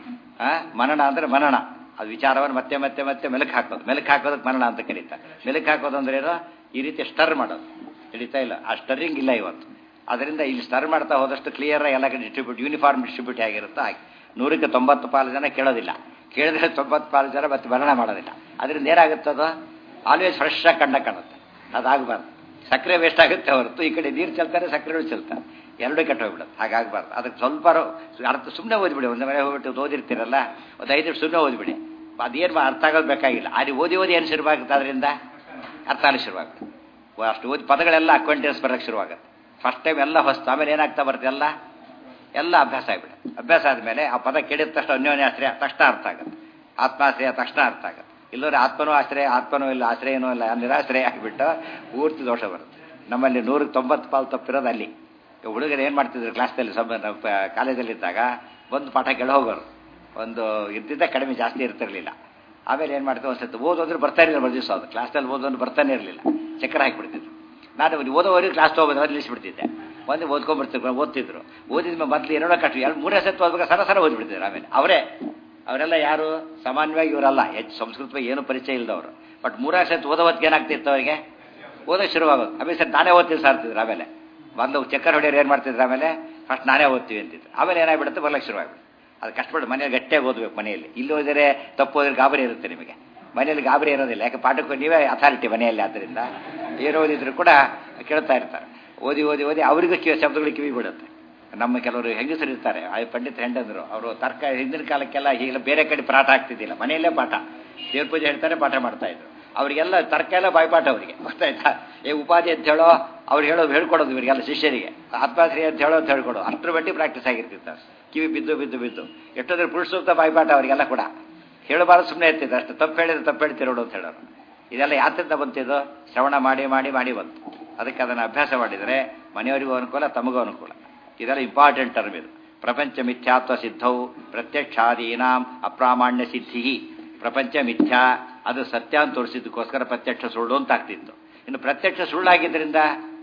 ಮನನ ಅಂದರೆ ಮನನ ಅದು ವಿಚಾರವನ್ನು ಮತ್ತೆ ಮತ್ತೆ ಮತ್ತೆ ಮೆಲುಕು ಹಾಕೋದು ಮೆಲುಕು ಹಾಕೋದಕ್ಕೆ ಮನನ ಅಂತ ಕರೀತಾರೆ ಮೆಲುಕು ಹಾಕೋದು ಅಂದ್ರೆ ಏನೋ ಈ ರೀತಿ ಸ್ಟರ್ ಮಾಡೋದು ಹಿಡಿತಾ ಇಲ್ಲ ಆ ಸ್ಟರಿಂಗ್ ಇಲ್ಲ ಇವತ್ತು ಅದರಿಂದ ಇಲ್ಲಿ ಸ್ಟರ್ ಮಾಡ್ತಾ ಹೋದಷ್ಟು ಕ್ಲಿಯರ್ ಎಲ್ಲ ಡಿಸ್ಟ್ರಿಬ್ಯೂಟ್ ಯೂನಿಫಾರ್ಮ್ ಡಿಸ್ಟ್ರಿಬ್ಯೂಟ್ ಆಗಿರುತ್ತೋ ಹಾಗೆ ನೂರಕ್ಕೆ ತೊಂಬತ್ತು ಪಾಲು ಜನ ಕೇಳೋದಿಲ್ಲ ಕೇಳಿದ್ರೆ ತೊಂಬತ್ತು ಪಾಲು ಜನ ಮತ್ತೆ ಮರಣ ಮಾಡೋದಿಲ್ಲ ಅದರಿಂದ ಏನಾಗುತ್ತದೋ ಆಲ್ವೇಸ್ ಫ್ರೆಶ್ ಆಗಿ ಕಂಡ ಕಾಣುತ್ತೆ ಅದಾಗಬಾರ್ದು ಸಕ್ಕರೆ ವೇಸ್ಟ್ ಆಗುತ್ತೆ ಹೊರತು ಈ ಕಡೆ ನೀರು ಚೆಲ್ತಾರೆ ಸಕ್ಕರೆ ಚೆಲ್ತಾರೆ ಎರಡೂ ಕೆಟ್ಟ ಹೋಗ್ಬಿಡುತ್ತೆ ಹಾಗಾಗಬಾರ್ದು ಅದಕ್ಕೆ ಸ್ವಲ್ಪ ಅರ್ಥ ಸುಮ್ಮನೆ ಓದಿಬಿಡಿ ಒಂದು ಮನೆ ಹೋಗ್ಬಿಟ್ಟು ಓದಿರ್ತೀರಲ್ಲ ಒಂದು ಐದು ನಿಮಿಷ ಸುಮ್ಮನೆ ಓದಿಬಿಡಿ ಅದೇನು ಅರ್ಥ ಆಗೋದು ಬೇಕಾಗಿಲ್ಲ ಅಲ್ಲಿ ಓದಿ ಓದಿ ಏನು ಶುರುವಾಗುತ್ತೆ ಅದರಿಂದ ಅರ್ಥ ಆಗಲಿ ಶುರುವಾಗುತ್ತೆ ಅಷ್ಟು ಓದಿ ಪದಗಳೆಲ್ಲ ಅಕ್ವೆಂಟೆನ್ಸ್ ಬರೋಕ್ಕೆ ಶುರುವಾಗುತ್ತೆ ಫಸ್ಟ್ ಟೈಮ್ ಎಲ್ಲ ಹೊಸ್ತು ಆಮೇಲೆ ಏನಾಗ್ತಾ ಬರುತ್ತೆ ಎಲ್ಲ ಎಲ್ಲ ಅಭ್ಯಾಸ ಆಗಿಬಿಡುತ್ತೆ ಅಭ್ಯಾಸ ಆದಮೇಲೆ ಆ ಪದ ಕೇಳಿದ ತಕ್ಷಣ ಅನ್ಯೋನ್ಯ ಆಶ್ರಯ ತಕ್ಷಣ ಅರ್ಥ ಆಗುತ್ತೆ ಆತ್ಮಾಶ್ರಯ ತಕ್ಷಣ ಅರ್ಥ ಆಗುತ್ತೆ ಇಲ್ಲದ್ರೆ ಆತ್ಮನೂ ಆಶ್ರಯ ಆತ್ಮನೂ ಇಲ್ಲ ಆಶ್ರಯನೂ ಇಲ್ಲ ನಿರಾಶ್ರಯ ಆಗಿಬಿಟ್ಟು ಪೂರ್ತಿ ದೋಷ ಬರುತ್ತೆ ನಮ್ಮಲ್ಲಿ ನೂರಕ್ಕೆ ತೊಂಬತ್ತು ಪಾಲು ತಪ್ಪಿರೋದು ಅಲ್ಲಿ ಹುಡುಗರು ಏನು ಮಾಡ್ತಿದ್ರು ಕ್ಲಾಸ್ದಲ್ಲಿ ಸಬ್ ಕಾಲೇಜಲ್ಲಿದ್ದಾಗ ಒಂದು ಪಾಠ ಕೆಳ ಹೋಗೋರು ಒಂದು ಇದ್ದಿದ್ದ ಕಡಿಮೆ ಜಾಸ್ತಿ ಇರ್ತಿರ್ಲಿಲ್ಲ ಆಮೇಲೆ ಏನು ಮಾಡ್ತೀವಿ ಒಂದು ಸತಿ ಓದೋದ್ರೆ ಬರ್ತಾನೆ ಇರಲಿಲ್ಲ ಬರ್ದಿವ್ಸ ಅದು ಕ್ಲಾಸ್ನಲ್ಲಿ ಓದೋದು ಬರ್ತಾನೆ ಇರಲಿಲ್ಲ ಚಕ್ರ ಹಾಕಿಬಿಡ್ತಿದ್ರು ನಾನು ಓದೋವರೆಗೆ ಕ್ಲಾಸ್ ತೊಗೋಬೋದು ನಿಲ್ಲಿಸ್ಬಿಡ್ತಿದ್ದೆ ಬಂದು ಓದ್ಕೊಂಡ್ಬಿಡ್ತಿದ್ರು ಓದ್ತಿದ್ರು ಓದಿದ ಮೊದಲು ಎರಡೋ ಕಟ್ಟು ಎರಡು ಮೂರೇ ಸತ್ತು ಓದ್ಬೇಕು ಸರ ಸರ ಓದ್ಬಿಡ್ತಿದ್ರು ಆಮೇಲೆ ಅವರೇ ಅವರೆಲ್ಲ ಯಾರು ಸಾಮಾನ್ಯವಾಗಿ ಇವರಲ್ಲ ಹೆಚ್ಚು ಸಂಸ್ಕೃತ ಏನು ಪರಿಚಯ ಇಲ್ಲದವರು ಬಟ್ ಮೂರಾರು ಸತ್ತು ಓದೋ ಹೊತ್ತಿಗೆ ಏನಾಗ್ತಿತ್ತು ಅವರಿಗೆ ಓದೋ ಶುರುವಾಗೋದು ಆಮೇಲೆ ಸರ್ ನಾನೇ ಓದ್ತೀನಿ ಸರ್ ಅಂತಿದ್ರು ಆಮೇಲೆ ಮೊದಲು ಚಕ್ಕರ್ ಹೊಡೆಯೋರು ಏನು ಮಾಡ್ತಿದ್ರು ಆಮೇಲೆ ಫಸ್ಟ್ ನಾನೇ ಓದ್ತೀವಿ ಅಂತಿದ್ರು ಆಮೇಲೆ ಏನಾಗ್ಬಿಡುತ್ತೆ ಬರ್ಲಿಕ್ಕೆ ಶುರುವಾಗ್ಬಿಡುತ್ತೆ ಅದು ಕಷ್ಟಪಟ್ಟು ಮನೆಯಲ್ಲಿ ಗಟ್ಟಿಯಾಗಿ ಓದಬೇಕು ಮನೆಯಲ್ಲಿ ಇಲ್ಲಿ ಓದಿದ್ರೆ ತಪ್ಪು ಓದಿದ್ರೆ ಗಾಬರಿ ಇರುತ್ತೆ ನಿಮಗೆ ಮನೆಯಲ್ಲಿ ಗಾಬರಿ ಇರೋದಿಲ್ಲ ಯಾಕೆ ಪಾಠಕ್ಕೆ ನೀವೇ ಅಥಾರಿಟಿ ಮನೆಯಲ್ಲಿ ಆದ್ದರಿಂದ ಏನು ಓದಿದ್ರು ಕೂಡ ಕೇಳ್ತಾ ಇರ್ತಾರೆ ಓದಿ ಓದಿ ಓದಿ ಅವರಿಗೂ ಕಿವಿ ಶಬ್ದಗಳು ಕಿವಿ ಬಿಡುತ್ತೆ ನಮ್ಮ ಕೆಲವರು ಹೆಂಗಸರು ಇರ್ತಾರೆ ಆ ಪಂಡಿತ ಹೆಂಡಂದರು ಅವರು ತರ್ಕ ಹಿಂದಿನ ಕಾಲಕ್ಕೆಲ್ಲ ಈಗ ಬೇರೆ ಕಡೆ ಪಾಠ ಆಗ್ತಿದ್ದಿಲ್ಲ ಮನೆಯಲ್ಲೇ ಪಾಠ ದೇವ್ರ ಪೂಜೆ ಹೇಳ್ತಾರೆ ಪಾಠ ಮಾಡ್ತಾ ಇದ್ರು ಅವರಿಗೆಲ್ಲ ತರ್ಕ ಎಲ್ಲ ಬಾಯ್ಪಾಠ ಅವರಿಗೆ ಗೊತ್ತಾಯ್ತಾ ಏ ಉಪಾಧಿ ಅಂತ ಹೇಳೋ ಅವ್ರು ಹೇಳೋದು ಹೇಳ್ಕೊಡೋದು ಇವರಿಗೆಲ್ಲ ಶಿಷ್ಯರಿಗೆ ಆತ್ಮಾಶ್ರಯ ಅಂತ ಹೇಳೋ ಅಂತ ಹೇಳ್ಕೊಡೋದು ಅಷ್ಟರ ಬಡ್ಡಿ ಪ್ರಾಕ್ಟೀಸ್ ಆಗಿರ್ತಿರ್ತಾರೆ ಕಿವಿ ಬಿದ್ದು ಬಿದ್ದು ಬಿದ್ದು ಎಷ್ಟೊಂದ್ರೆ ಪುರುಷಸೂಕ್ತ ಬಾಯ್ಪಾಠ ಅವರಿಗೆಲ್ಲ ಕೂಡ ಹೇಳಬಾರ್ದು ಸುಮ್ಮನೆ ಇರ್ತಿದ್ರು ಅಷ್ಟು ತಪ್ಪು ಹೇಳಿದ್ರೆ ತಪ್ಪು ಹೇಳ್ತಿರೋಡು ಅಂತ ಹೇಳೋರು ಇದೆಲ್ಲ ಯಾತ್ರಿಂದ ಬಂತಿದ್ದು ಶ್ರವಣ ಮಾಡಿ ಮಾಡಿ ಮಾಡಿ ಬಂತು ಅದಕ್ಕೆ ಅದನ್ನು ಅಭ್ಯಾಸ ಮಾಡಿದರೆ ಮನೆಯವರಿಗೂ ಅನುಕೂಲ ತಮಗೂ ಅನುಕೂಲ ಇದೆಲ್ಲ ಇಂಪಾರ್ಟೆಂಟ್ ಟರ್ಮ್ ಇದು ಪ್ರಪಂಚ ಮಿಥ್ಯಾತ್ವ ಸಿದ್ಧವು ಪ್ರತ್ಯಕ್ಷಾದೀನಾಂ ಅಪ್ರಾಮಾಣ್ಯ ಸಿದ್ಧಿ ಪ್ರಪಂಚ ಮಿಥ್ಯಾ ಅದು ಸತ್ಯ ಅಂತ ತೋರಿಸಿದ್ದಕ್ಕೋಸ್ಕರ ಪ್ರತ್ಯಕ್ಷ ಸುಳ್ಳು ಅಂತ ಆಗ್ತಿತ್ತು ಇನ್ನು ಪ್ರತ್ಯಕ್ಷ ಸುಳ್ಳಾಗಿದ್ದರಿಂದ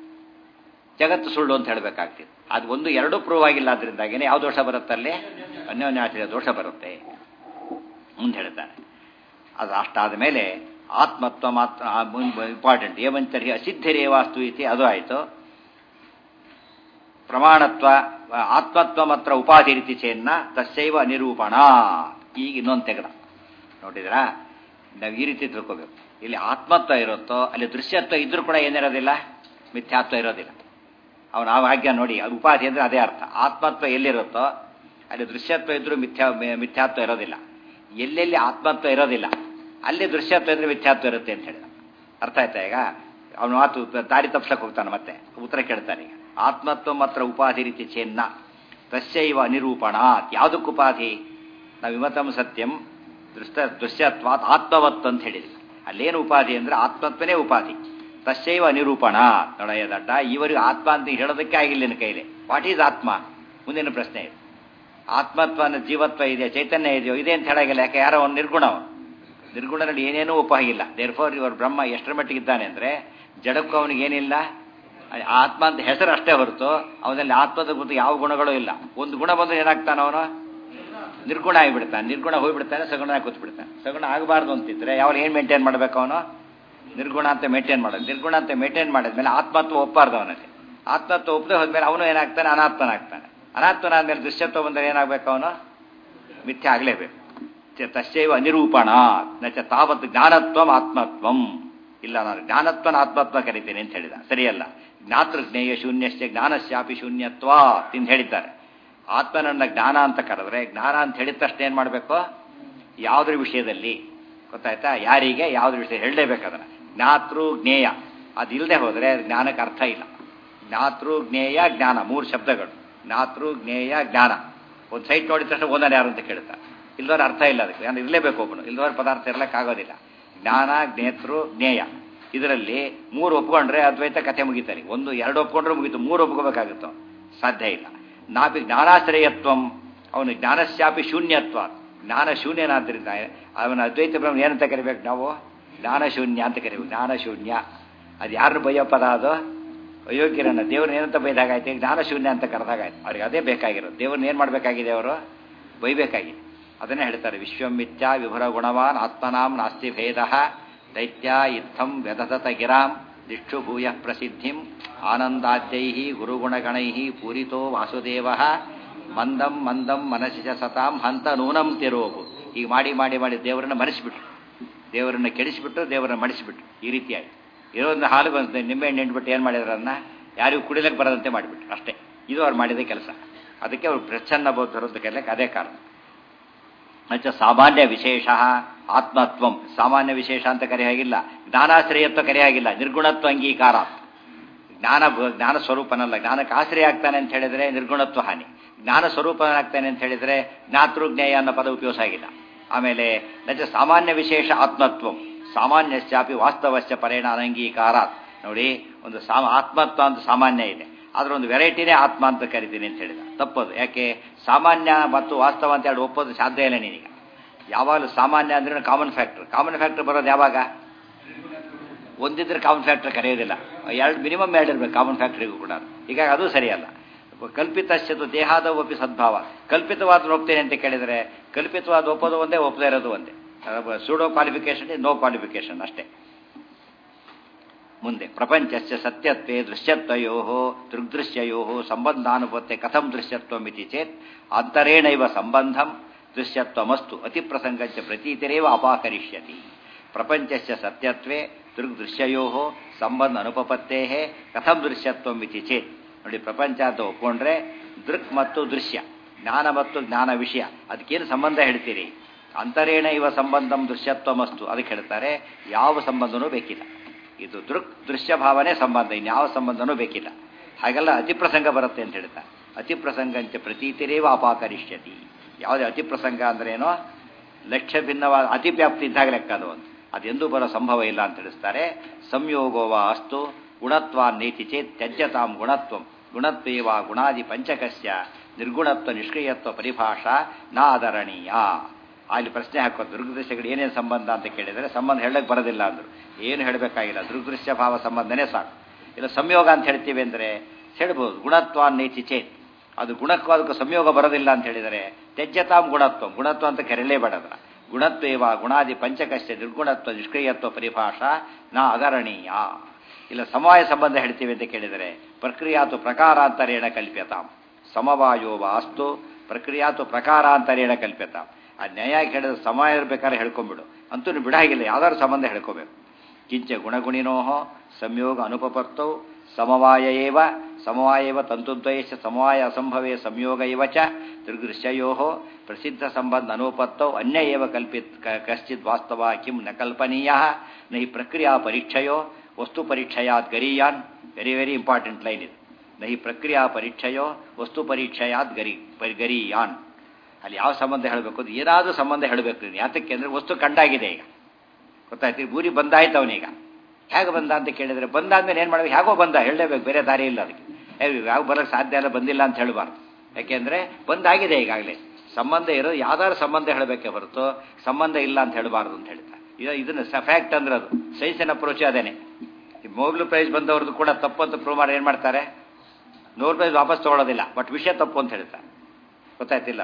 ಜಗತ್ತು ಸುಳ್ಳು ಅಂತ ಹೇಳಬೇಕಾಗ್ತಿತ್ತು ಅದು ಒಂದು ಎರಡೂ ಪ್ರೂವ್ ಆಗಿಲ್ಲ ಅದರಿಂದಾಗೇನೆ ಯಾವ ದೋಷ ಬರುತ್ತಲ್ಲಿ ಅನ್ಯೋನ್ಯಾಶ್ರಯ ದೋಷ ಬರುತ್ತೆ ಮುಂದೆ ಹೇಳ್ತಾರೆ ಅದು ಅಷ್ಟಾದ ಮೇಲೆ ಆತ್ಮತ್ವ ಮಾತ್ರ ಇಂಪಾರ್ಟೆಂಟ್ ಏವಂತರಿ ಅಸಿದ್ಧರೇವಾಸ್ತು ಇತಿ ಅದು ಆಯಿತು ಪ್ರಮಾಣತ್ವ ಆತ್ಮತ್ವ ಮಾತ್ರ ಉಪಾಧಿ ರೀತಿ ಚೇನ್ನ ತಸ್ಸೈವ ಅನಿರೂಪಣ ಈಗ ಇನ್ನೊಂದು ತೆಗೆದ ನೋಡಿದ್ರಾ ನಾವು ಈ ರೀತಿ ತಿಳ್ಕೋಬೇಕು ಇಲ್ಲಿ ಆತ್ಮತ್ವ ಇರುತ್ತೋ ಅಲ್ಲಿ ದೃಶ್ಯತ್ವ ಇದ್ರೂ ಕೂಡ ಏನಿರೋದಿಲ್ಲ ಮಿಥ್ಯಾತ್ವ ಇರೋದಿಲ್ಲ ಅವನ ಆ ಭಾಗ್ಯ ನೋಡಿ ಅದು ಉಪಾಧಿ ಅಂದರೆ ಅದೇ ಅರ್ಥ ಆತ್ಮತ್ವ ಎಲ್ಲಿರುತ್ತೋ ಅಲ್ಲಿ ದೃಶ್ಯತ್ವ ಇದ್ರೂ ಮಿಥ್ಯಾ ಮಿಥ್ಯಾತ್ವ ಇರೋದಿಲ್ಲ ಎಲ್ಲೆಲ್ಲಿ ಆತ್ಮತ್ವ ಇರೋದಿಲ್ಲ ಅಲ್ಲಿ ದೃಶ್ಯತ್ವ ಇದ್ರೆ ಮಿಥ್ಯಾತ್ವ ಇರುತ್ತೆ ಅಂತ ಹೇಳಿದ ಅರ್ಥ ಆಯ್ತಾ ಈಗ ಅವನು ಮಾತು ದಾರಿ ತಪ್ಸಕ್ಕೆ ಹೋಗ್ತಾನೆ ಮತ್ತೆ ಉತ್ತರ ಕೇಳ್ತಾನೆ ಈಗ ಆತ್ಮತ್ವ ಮಾತ್ರ ಉಪಾಧಿ ರೀತಿ ಚೆನ್ನ ತಸ್ಯೈವ ಅನಿರೂಪಣ ಯಾವುದಕ್ಕೆ ಉಪಾಧಿ ನಾವು ವಿಮತಂ ಸತ್ಯಂ ದೃಷ್ಟ ದೃಶ್ಯತ್ವಾತ್ ಆತ್ಮವತ್ ಅಂತ ಹೇಳಿದ್ವಿ ಅಲ್ಲೇನು ಉಪಾಧಿ ಅಂದ್ರೆ ಆತ್ಮತ್ವನೇ ಉಪಾಧಿ ತಸ್ಯೈವ ಅನಿರೂಪಣ ನೋಡಯ್ಯ ದಡ್ಡ ಇವರಿಗೆ ಆತ್ಮ ಅಂತ ಹೇಳೋದಕ್ಕೆ ಆಗಿಲ್ಲ ನಿನ್ನ ಕೈಲಿ ವಾಟ್ ಈಸ್ ಆತ್ಮ ಮುಂದಿನ ಪ್ರಶ್ನೆ ಇದೆ ಆತ್ಮತ್ವ ಅಂದ್ರೆ ಜೀವತ್ವ ಇದೆ ಚೈತನ್ಯ ಇದೆಯೋ ಇದೆ ಅಂತ ಹೇಳಾಗಿಲ್ಲ ಯಾಕೆ ಯಾರೋ ಒಂದು ನಿರ್ಗುಣ ನಿರ್ಗುಣನಲ್ಲಿ ಏನೇನೂ ಉಪಯೋಗಿಲ್ಲ ದೇರ್ ಫೋರ್ ಇವರು ಬ್ರಹ್ಮ ಎಷ್ಟರ ಮಟ್ಟಿಗೆ ಇದ್ದಾನೆ ಅಂದ್ರೆ ಜಡಕ್ಕೂ ಅವನಿಗೆ ಏನಿಲ್ಲ ಆತ್ಮ ಅಂತ ಹೆಸರು ಅಷ್ಟೇ ಹೊರತು ಅವನಲ್ಲಿ ಆತ್ಮದ ಗುರುತು ಯಾವ ಗುಣಗಳೂ ಇಲ್ಲ ಒಂದು ಗುಣ ಬಂದ್ರೆ ಏನಾಗ್ತಾನ ಅವನು ನಿರ್ಗುಣ ಆಗಿಬಿಡ್ತಾನೆ ನಿರ್ಗುಣ ಹೋಗ್ಬಿಡ್ತಾನೆ ಸಗುಣ ಕೂತ್ಬಿಡ್ತಾನೆ ಸಗುಣ ಆಗಬಾರ್ದು ಅಂತಿದ್ರೆ ಯಾವಾಗ ಏನು ಮೇಂಟೈನ್ ಮಾಡ್ಬೇಕು ಅವನು ನಿರ್ಗುಣ ಅಂತ ಮೇಂಟೈನ್ ಮಾಡೋದು ನಿರ್ಗುಣ ಅಂತ ಮೇಂಟೈನ್ ಮಾಡಿದ್ಮೇಲೆ ಆತ್ಮತ್ವ ಒಪ್ಪಾರ್ದು ಅವನಲ್ಲಿ ಆತ್ಮತ್ವ ಒಪ್ಪದೆ ಹೋದ್ಮೇಲೆ ಅವನು ಏನಾಗ್ತಾನೆ ಅನಾತ್ಮನಾಗ್ತಾನೆ ಅನಾತ್ಮನಾದ್ಮೇಲೆ ದೃಶ್ಯತ್ವ ಬಂದರೆ ಏನಾಗಬೇಕು ಅವನು ಮಿಥ್ಯ ಆಗಲೇಬೇಕು ತಸ್ಯೈವ ಅನಿರೂಪಣ ನಚ ತಾವತ್ ಜ್ಞಾನತ್ವಂ ಆತ್ಮತ್ವಂ ಇಲ್ಲ ನಾನು ಜ್ಞಾನತ್ವನ ಆತ್ಮತ್ವ ಕರಿತೇನೆ ಅಂತ ಹೇಳಿದ ಸರಿಯಲ್ಲ ಜ್ಞಾತೃ ಜ್ಞೇಯ ಶೂನ್ಯಶ್ಚ ಜ್ಞಾನಶ್ಯಾಪಿ ಶೂನ್ಯತ್ವ ತಿಂದು ಹೇಳಿದ್ದಾರೆ ಆತ್ಮನನ್ನ ಜ್ಞಾನ ಅಂತ ಕರೆದ್ರೆ ಜ್ಞಾನ ಅಂತ ಹೇಳಿದ ತಕ್ಷಣ ಏನು ಮಾಡಬೇಕು ಯಾವುದ್ರ ವಿಷಯದಲ್ಲಿ ಗೊತ್ತಾಯ್ತಾ ಯಾರಿಗೆ ಯಾವುದ್ರ ವಿಷಯ ಹೇಳಲೇಬೇಕು ಅದನ್ನು ಜ್ಞಾತೃ ಜ್ಞೇಯ ಅದಿಲ್ಲದೆ ಹೋದರೆ ಜ್ಞಾನಕ್ಕೆ ಅರ್ಥ ಇಲ್ಲ ಜ್ಞಾತೃ ಜ್ಞೇಯ ಜ್ಞಾನ ಮೂರು ಶಬ್ದಗಳು ಜ್ಞಾತೃ ಜ್ಞೇಯ ಜ್ಞಾನ ಒಂದು ಸೈಟ್ ನೋಡಿದ ತಕ್ಷಣ ಓನರ್ ಯಾರು ಅಂತ ಕೇಳ್ತಾರೆ ಇಲ್ದವ್ರ ಅರ್ಥ ಇಲ್ಲ ಅದಕ್ಕೆ ನಾನು ಇರಲೇಬೇಕು ಒಬ್ಬನು ಇಲ್ದವ್ರ ಪದಾರ್ಥ ಇರಲಿಕ್ಕಾಗೋದಿಲ್ಲ ಜ್ಞಾನ ಜ್ಞೇತೃ ಜ್ಞೇಯ ಇದರಲ್ಲಿ ಮೂರು ಒಪ್ಕೊಂಡ್ರೆ ಅದ್ವೈತ ಕಥೆ ಮುಗಿತಾರೆ ಒಂದು ಎರಡು ಒಪ್ಕೊಂಡ್ರೆ ಮುಗೀತು ಮೂರು ಒಪ್ಕೋಬೇಕಾಗುತ್ತೋ ಸಾಧ್ಯ ಇಲ್ಲ ನಾಪಿ ಜ್ಞಾನಾಶ್ರಯತ್ವಂ ಅವನು ಜ್ಞಾನಶ್ಯಾಪಿ ಶೂನ್ಯತ್ವ ಜ್ಞಾನ ಶೂನ್ಯನಾದ್ರಿಂದ ಅವನ ಅದ್ವೈತ ಬ್ರಹ್ಮ ಏನಂತ ಕರಿಬೇಕು ನಾವು ಜ್ಞಾನ ಶೂನ್ಯ ಅಂತ ಕರಿಬೇಕು ಜ್ಞಾನ ಶೂನ್ಯ ಅದು ಯಾರನ್ನು ಬೈಯೋ ಪದ ಅದು ಅಯೋಗ್ಯರನ್ನ ದೇವ್ರನ್ನ ಏನಂತ ಬೈದಾಗಾಯ್ತು ಜ್ಞಾನ ಶೂನ್ಯ ಅಂತ ಕರೆದಾಗಾಯ್ತು ಅವ್ರಿಗೆ ಅದೇ ಬೇಕಾಗಿರೋದು ದೇವ್ರನ್ನ ಏನು ಮಾಡಬೇಕಾಗಿದೆ ಅವರು ಬೈಬೇಕಾಗಿದೆ ಅದನ್ನೇ ಹೇಳ್ತಾರೆ ವಿಶ್ವಮಿತ್ಯ ವಿಭುರ ಗುಣವಾನ್ ಆತ್ಮನಾಂ ನಾಸ್ತಿ ಭೇದ ದೈತ್ಯ ಇತ್ತಂ ವ್ಯದತ ಗಿರಾಂ ದಿಕ್ಷು ಭೂಯ ಪ್ರಸಿದ್ಧಿಂ ಆನಂದಾದ್ಯೈ ಗುರುಗುಣಗಣೈ ಪೂರಿತೋ ವಾಸುದೇವ ಮಂದಂ ಮಂದಂ ಮನಸ್ಸಿ ಚ ಸತಾಂ ಹಂತ ನೂನಂ ತಿರೋಗು ಈಗ ಮಾಡಿ ಮಾಡಿ ಮಾಡಿ ದೇವರನ್ನ ಮರೆಸಿಬಿಟ್ರು ದೇವರನ್ನ ಕೆಡಿಸಿಬಿಟ್ಟು ದೇವರನ್ನ ಮಡಿಸಿಬಿಟ್ರು ಈ ರೀತಿಯಾಗಿ ಇರೋ ಒಂದು ಹಾಲು ಬಂದ ನಿಂಬೆಹಣ್ಣು ಹಿಂಡ್ಬಿಟ್ಟು ಏನು ಮಾಡಿದ್ರನ್ನ ಯಾರಿಗೂ ಕುಡಿಲಕ್ಕೆ ಬರದಂತೆ ಮಾಡಿಬಿಟ್ರು ಅಷ್ಟೇ ಇದು ಅವ್ರು ಮಾಡಿದ ಕೆಲಸ ಅದಕ್ಕೆ ಅವ್ರು ಪ್ರಚ್ಛನ್ನ ಬೌದ್ಧರು ಅಂತ ಕರೆಯಕ್ಕೆ ಅದೇ ಕಾರಣ ಅಚ್ಚ ಸಾಮಾನ್ಯ ವಿಶೇಷ ಆತ್ಮತ್ವಂ ಸಾಮಾನ್ಯ ವಿಶೇಷ ಅಂತ ಕರೆ ಹಾಗಿಲ್ಲ ಜ್ಞಾನಾಶ್ರಯತ್ವ ಕರೆ ಹಾಗಿಲ್ಲ ನಿರ್ಗುಣತ್ವ ಅಂಗೀಕಾರ ಜ್ಞಾನ ಜ್ಞಾನ ಸ್ವರೂಪನಲ್ಲ ಜ್ಞಾನಕ್ಕೆ ಆಶ್ರಯ ಆಗ್ತಾನೆ ಅಂತ ಹೇಳಿದ್ರೆ ನಿರ್ಗುಣತ್ವ ಹಾನಿ ಜ್ಞಾನ ಸ್ವರೂಪನಾಗ್ತಾನೆ ಅಂತ ಹೇಳಿದ್ರೆ ಜ್ಞಾತೃಜ್ಞೇಯ ಅನ್ನೋ ಪದ ಉಪಯೋಗ ಆಗಿಲ್ಲ ಆಮೇಲೆ ನಚ ಸಾಮಾನ್ಯ ವಿಶೇಷ ಆತ್ಮತ್ವಂ ಸಾಮಾನ್ಯಶ್ಚಾಪಿ ವಾಸ್ತವಶ್ಚ ಪರೇಣ ಅನಂಗೀಕಾರ ನೋಡಿ ಒಂದು ಸಾಮ ಆತ್ಮತ್ವ ಅಂತ ಸಾಮಾನ್ಯ ಇದೆ ಅದರ ಒಂದು ವೆರೈಟಿನೇ ಆತ್ಮ ಅಂತ ಕರಿತೀನಿ ಅಂತ ಹೇಳಿದ ತಪ್ಪದು ಯಾಕೆ ಸಾಮಾನ್ಯ ಮತ್ತು ವಾಸ್ತವ ಅಂತ ಹೇಳಿ ಒಪ್ಪೋದು ಸಾಧ್ಯ ಇಲ್ಲ ನೀನೀಗ ಯಾವಾಗಲೂ ಸಾಮಾನ್ಯ ಅಂದ್ರೆ ಕಾಮನ್ ಫ್ಯಾಕ್ಟರ್ ಕಾಮನ್ ಫ್ಯಾಕ್ಟರ್ ಬರೋದು ಯಾವಾಗ ಒಂದಿದ್ರೆ ಕಾಮನ್ ಫ್ಯಾಕ್ಟರ್ ಕರೆಯೋದಿಲ್ಲ ಎರಡು ಮಿನಿಮಮ್ ಎರಡು ಇರಬೇಕು ಕಾಮನ್ ಫ್ಯಾಕ್ಟರಿಗೂ ಕೂಡ ಈಗ ಅದು ಸರಿಯಲ್ಲ ಕಲ್ಪಿತಶ್ಚದು ದೇಹಾದ ಒಪ್ಪಿ ಸದ್ಭಾವ ಕಲ್ಪಿತವಾದ ಒಪ್ತೇನೆ ಅಂತ ಕೇಳಿದರೆ ಕಲ್ಪಿತವಾದ ಒಪ್ಪೋದು ಒಂದೇ ಒಪ್ಪದೇ ಇರೋದು ಒಂದೇ ಸೂಡೋ ಕ್ವಾಲಿಫಿಕೇಶನ್ ನೋ ಕ್ವಾಲಿಫಿಕೇಶನ್ ಅಷ್ಟೇ ಮುಂದೆ ಪ್ರಪಂಚಸ್ಯ ಸತ್ಯತ್ವೇ ದೃಶ್ಯತ್ವಯೋ ದೃಗ್ದೃಶ್ಯಯೋ ಸಂಬಂಧಾನುಪತ್ತೆ ಕಥಂ ದೃಶ್ಯತ್ವಮಿತಿ ಚೇತ್ ಅಂತರೇಣೈವ ಸಂಬಂಧಂ ದೃಶ್ಯತ್ವಮಸ್ತು ಅತಿಪ್ರಸಂಗಚ್ಚ ಪ್ರತೀತಿರೇವ ಅಪಾಕರಿಷ್ಯತಿ ಪ್ರಪಂಚಸ್ಯ ಸತ್ಯತ್ವೇ ದೃಗ್ದೃಶ್ಯಯೋ ಸಂಬಂಧ ಅನುಪಪತ್ತೇ ಕಥಂ ದೃಶ್ಯತ್ವಮಿತಿ ಚೇತ್ ನೋಡಿ ಪ್ರಪಂಚ ಅಂತ ಒಪ್ಕೊಂಡ್ರೆ ದೃಕ್ ಮತ್ತು ದೃಶ್ಯ ಜ್ಞಾನ ಮತ್ತು ಜ್ಞಾನ ವಿಷಯ ಅದಕ್ಕೇನು ಸಂಬಂಧ ಹೇಳ್ತೀರಿ ಅಂತರೇಣ ಇವ ಸಂಬಂಧಂ ದೃಶ್ಯತ್ವಮಸ್ತು ಅದಕ್ಕೆ ಹೇಳ್ತಾರೆ ಯಾವ ಸಂಬಂಧನೂ ಬೇಕಿಲ್ಲ ಇದು ದೃಕ್ ದೃಶ್ಯ ಭಾವನೆ ಸಂಬಂಧ ಇನ್ಯಾವ ಸಂಬಂಧನೂ ಬೇಕಿಲ್ಲ ಹಾಗೆಲ್ಲ ಅತಿಪ್ರಸಂಗ ಬರುತ್ತೆ ಅಂತ ಹೇಳ್ತಾರೆ ಅತಿಪ್ರಸಂಗಂಚ ಪ್ರತೀತಿರೇವ ಅಪಾಕರಿಷ್ಯತಿ ಯಾವುದೇ ಅತಿಪ್ರಸಂಗ ಅಂದ್ರೇನೋ ಲಕ್ಷ್ಯ ಭಿನ್ನವಾದ ಅತಿವ್ಯಾಪ್ತಿ ಇದ್ದಾಗ ಲೆಕ್ಕ ಅದು ಅಂತ ಅದೆಂದೂ ಬರೋ ಸಂಭವ ಇಲ್ಲ ಅಂತ ತಿಳಿಸ್ತಾರೆ ಸಂಯೋಗೋವ ಅಸ್ತು ಗುಣತ್ವ ನೀತಿ ಚೇತ್ ತ್ಯಜ್ಯತಾಂ ಗುಣತ್ವಂ ಗುಣತ್ವೇವ ಗುಣಾದಿ ಪಂಚಕಸ್ಯ ನಿರ್ಗುಣತ್ವ ನಿಷ್ಕ್ರಿಯತ್ವ ಪರಿಭಾಷಾ ನಾ ಆದರಣೀಯ ಅಲ್ಲಿ ಪ್ರಶ್ನೆ ಹಾಕೋದು ದೃಗ್ದೃಶ್ಯಗಳು ಏನೇನು ಸಂಬಂಧ ಅಂತ ಕೇಳಿದರೆ ಸಂಬಂಧ ಹೇಳಕ್ಕೆ ಬರೋದಿಲ್ಲ ಅಂದರು ಏನು ಹೇಳಬೇಕಾಗಿಲ್ಲ ದೃಗ್ದೃಶ್ಯ ಭಾವ ಸಂಬಂಧನೇ ಸಾಕು ಇಲ್ಲ ಸಂಯೋಗ ಅಂತ ಹೇಳ್ತೀವಿ ಅಂದರೆ ಹೇಳ್ಬೋದು ಗುಣತ್ವ ನೀತಿ ಚೇತ್ ಅದು ಗುಣಕ್ಕೂ ಅದಕ್ಕೆ ಸಂಯೋಗ ಬರೋದಿಲ್ಲ ಅಂತ ಹೇಳಿದರೆ ತ್ಯಜ್ಯತಾಂ ಗುಣತ್ವ ಗುಣತ್ವ ಅಂತ ಕರೆಯಲೇಬೇಡದ್ರ ಗುಣತ್ವೇವ ಗುಣಾದಿ ಪಂಚಕಸ್ಯ ನಿರ್ಗುಣತ್ವ ನಿಷ್ಕ್ರಿಯತ್ವ ಪರಿಭಾಷಾ ನಾ ಅದರಣೀಯ ಇಲ್ಲ ಸಮವಾಯ ಸಂಬಂಧ ಹೇಳ್ತೀವಿ ಅಂತ ಕೇಳಿದರೆ ಪ್ರಕ್ರಿಯಾತು ಪ್ರಕಾರಾಂತರೇಣ ಕಲ್ಪ್ಯತಾಂ ಸಮವಾಯೋವ ಅಸ್ತು ಪ್ರಕ್ರಿಯಾತು ಪ್ರಕಾರಾಂತರೇಣ ಕಲ್ಪ್ಯತಾಂ ಆ ನ್ಯಾಯ ಹೇಳಿದ್ರೆ ಸಮಯ ಇರ್ಬೇಕಾದ್ರೆ ಹೇಳ್ಕೊಂಬಿಡು ಅಂತೂ ನೀವು ಬಿಡಾಗಿಲ್ಲ ಯಾವ್ದಾದ್ರು ಸಂಬಂಧ ಹೇಳ್ಕೋಬೇಕು ಕಿಂಚ ಗುಣಗುಣಿನೋ ಸಂಯೋಗ ಅನುಪಪತ್ತೌ ಸಮವಾಯ ಏವ ಸಮವಾಯವ ತಂತುದ್ವಯಸ್ಯ ಸಮವಾಯ ಅಸಂಭವೇ ಸಂಯೋಗ ಇವ ಚ ದೃಗ್ದೃಶ್ಯಯೋ ಪ್ರಸಿದ್ಧ ಸಂಬಂಧ ಅನುಪತ್ತೌ ಅನ್ಯ ಏವ ಕಲ್ಪಿತ್ ಕಶ್ಚಿತ್ ವಾಸ್ತವ ಕಿಂ ನ ಕಲ್ಪನೀಯ ನ ಹಿ ಪ್ರಕ್ರಿಯಾ ಪರೀಕ್ಷೆಯೋ ವಸ್ತು ಪರೀಕ್ಷೆಯಾದ್ ಗರೀಯಾನ್ ವೆರಿ ವೆರಿ ಇಂಪಾರ್ಟೆಂಟ್ ಲೈನ್ ಇದು ನ ಹಿ ಪ್ರಕ್ರಿಯಾ ಪರೀಕ್ಷೆಯೋ ವಸ್ತು ಪರೀಕ್ಷೆಯಾದ್ ಗರಿ ಗರೀಯಾನ್ ಅಲ್ಲಿ ಯಾವ ಸಂಬಂಧ ಹೇಳಬೇಕು ಅದು ಏನಾದರೂ ಸಂಬಂಧ ಹೇಳಬೇಕು ನೀನು ಯಾತಕ್ಕೆ ಅಂದರೆ ವಸ್ತು ಕಂಡಾಗಿದೆ ಈಗ ಗೊತ್ತಾಯ್ತು ಬೂರಿ ಬಂದಾಯ್ತು ಅವನೀಗ ಹೇಗೆ ಬಂದ ಅಂತ ಕೇಳಿದರೆ ಬಂದಾದ್ಮೇಲೆ ಏನು ಮಾಡಬೇಕು ಹೇಗೋ ಬಂದ ಹೇಳಲೇಬೇಕು ಬೇರೆ ದಾರಿ ಇಲ್ಲ ಅದಕ್ಕೆ ಯಾವ ಬರೋಕ್ಕೆ ಸಾಧ್ಯ ಇಲ್ಲ ಬಂದಿಲ್ಲ ಅಂತ ಹೇಳಬಾರ್ದು ಯಾಕೆಂದರೆ ಬಂದಾಗಿದೆ ಈಗಾಗಲೇ ಸಂಬಂಧ ಇರೋದು ಯಾವ್ದಾದ್ರು ಸಂಬಂಧ ಹೇಳಬೇಕೆ ಹೊರತು ಸಂಬಂಧ ಇಲ್ಲ ಅಂತ ಹೇಳಬಾರ್ದು ಅಂತ ಹೇಳ್ತಾರೆ ಇದು ಇದನ್ನು ಫ್ಯಾಕ್ಟ್ ಅಂದ್ರೆ ಅದು ಸೈನ್ಸಿನ ಅಪ್ರೋಚ್ ಅದೇನೆ ಈ ನೋಬಲ್ ಪ್ರೈಸ್ ಬಂದವ್ರದ್ದು ಕೂಡ ತಪ್ಪು ಅಂತ ಪ್ರೂವ್ ಮಾಡಿ ಏನು ಮಾಡ್ತಾರೆ ನೋಬಲ್ ಪ್ರೈಸ್ ವಾಪಸ್ ತೊಗೊಳೋದಿಲ್ಲ ಬಟ್ ವಿಷಯ ತಪ್ಪು ಅಂತ ಹೇಳ್ತಾರೆ ಗೊತ್ತಾಯ್ತಿಲ್ಲ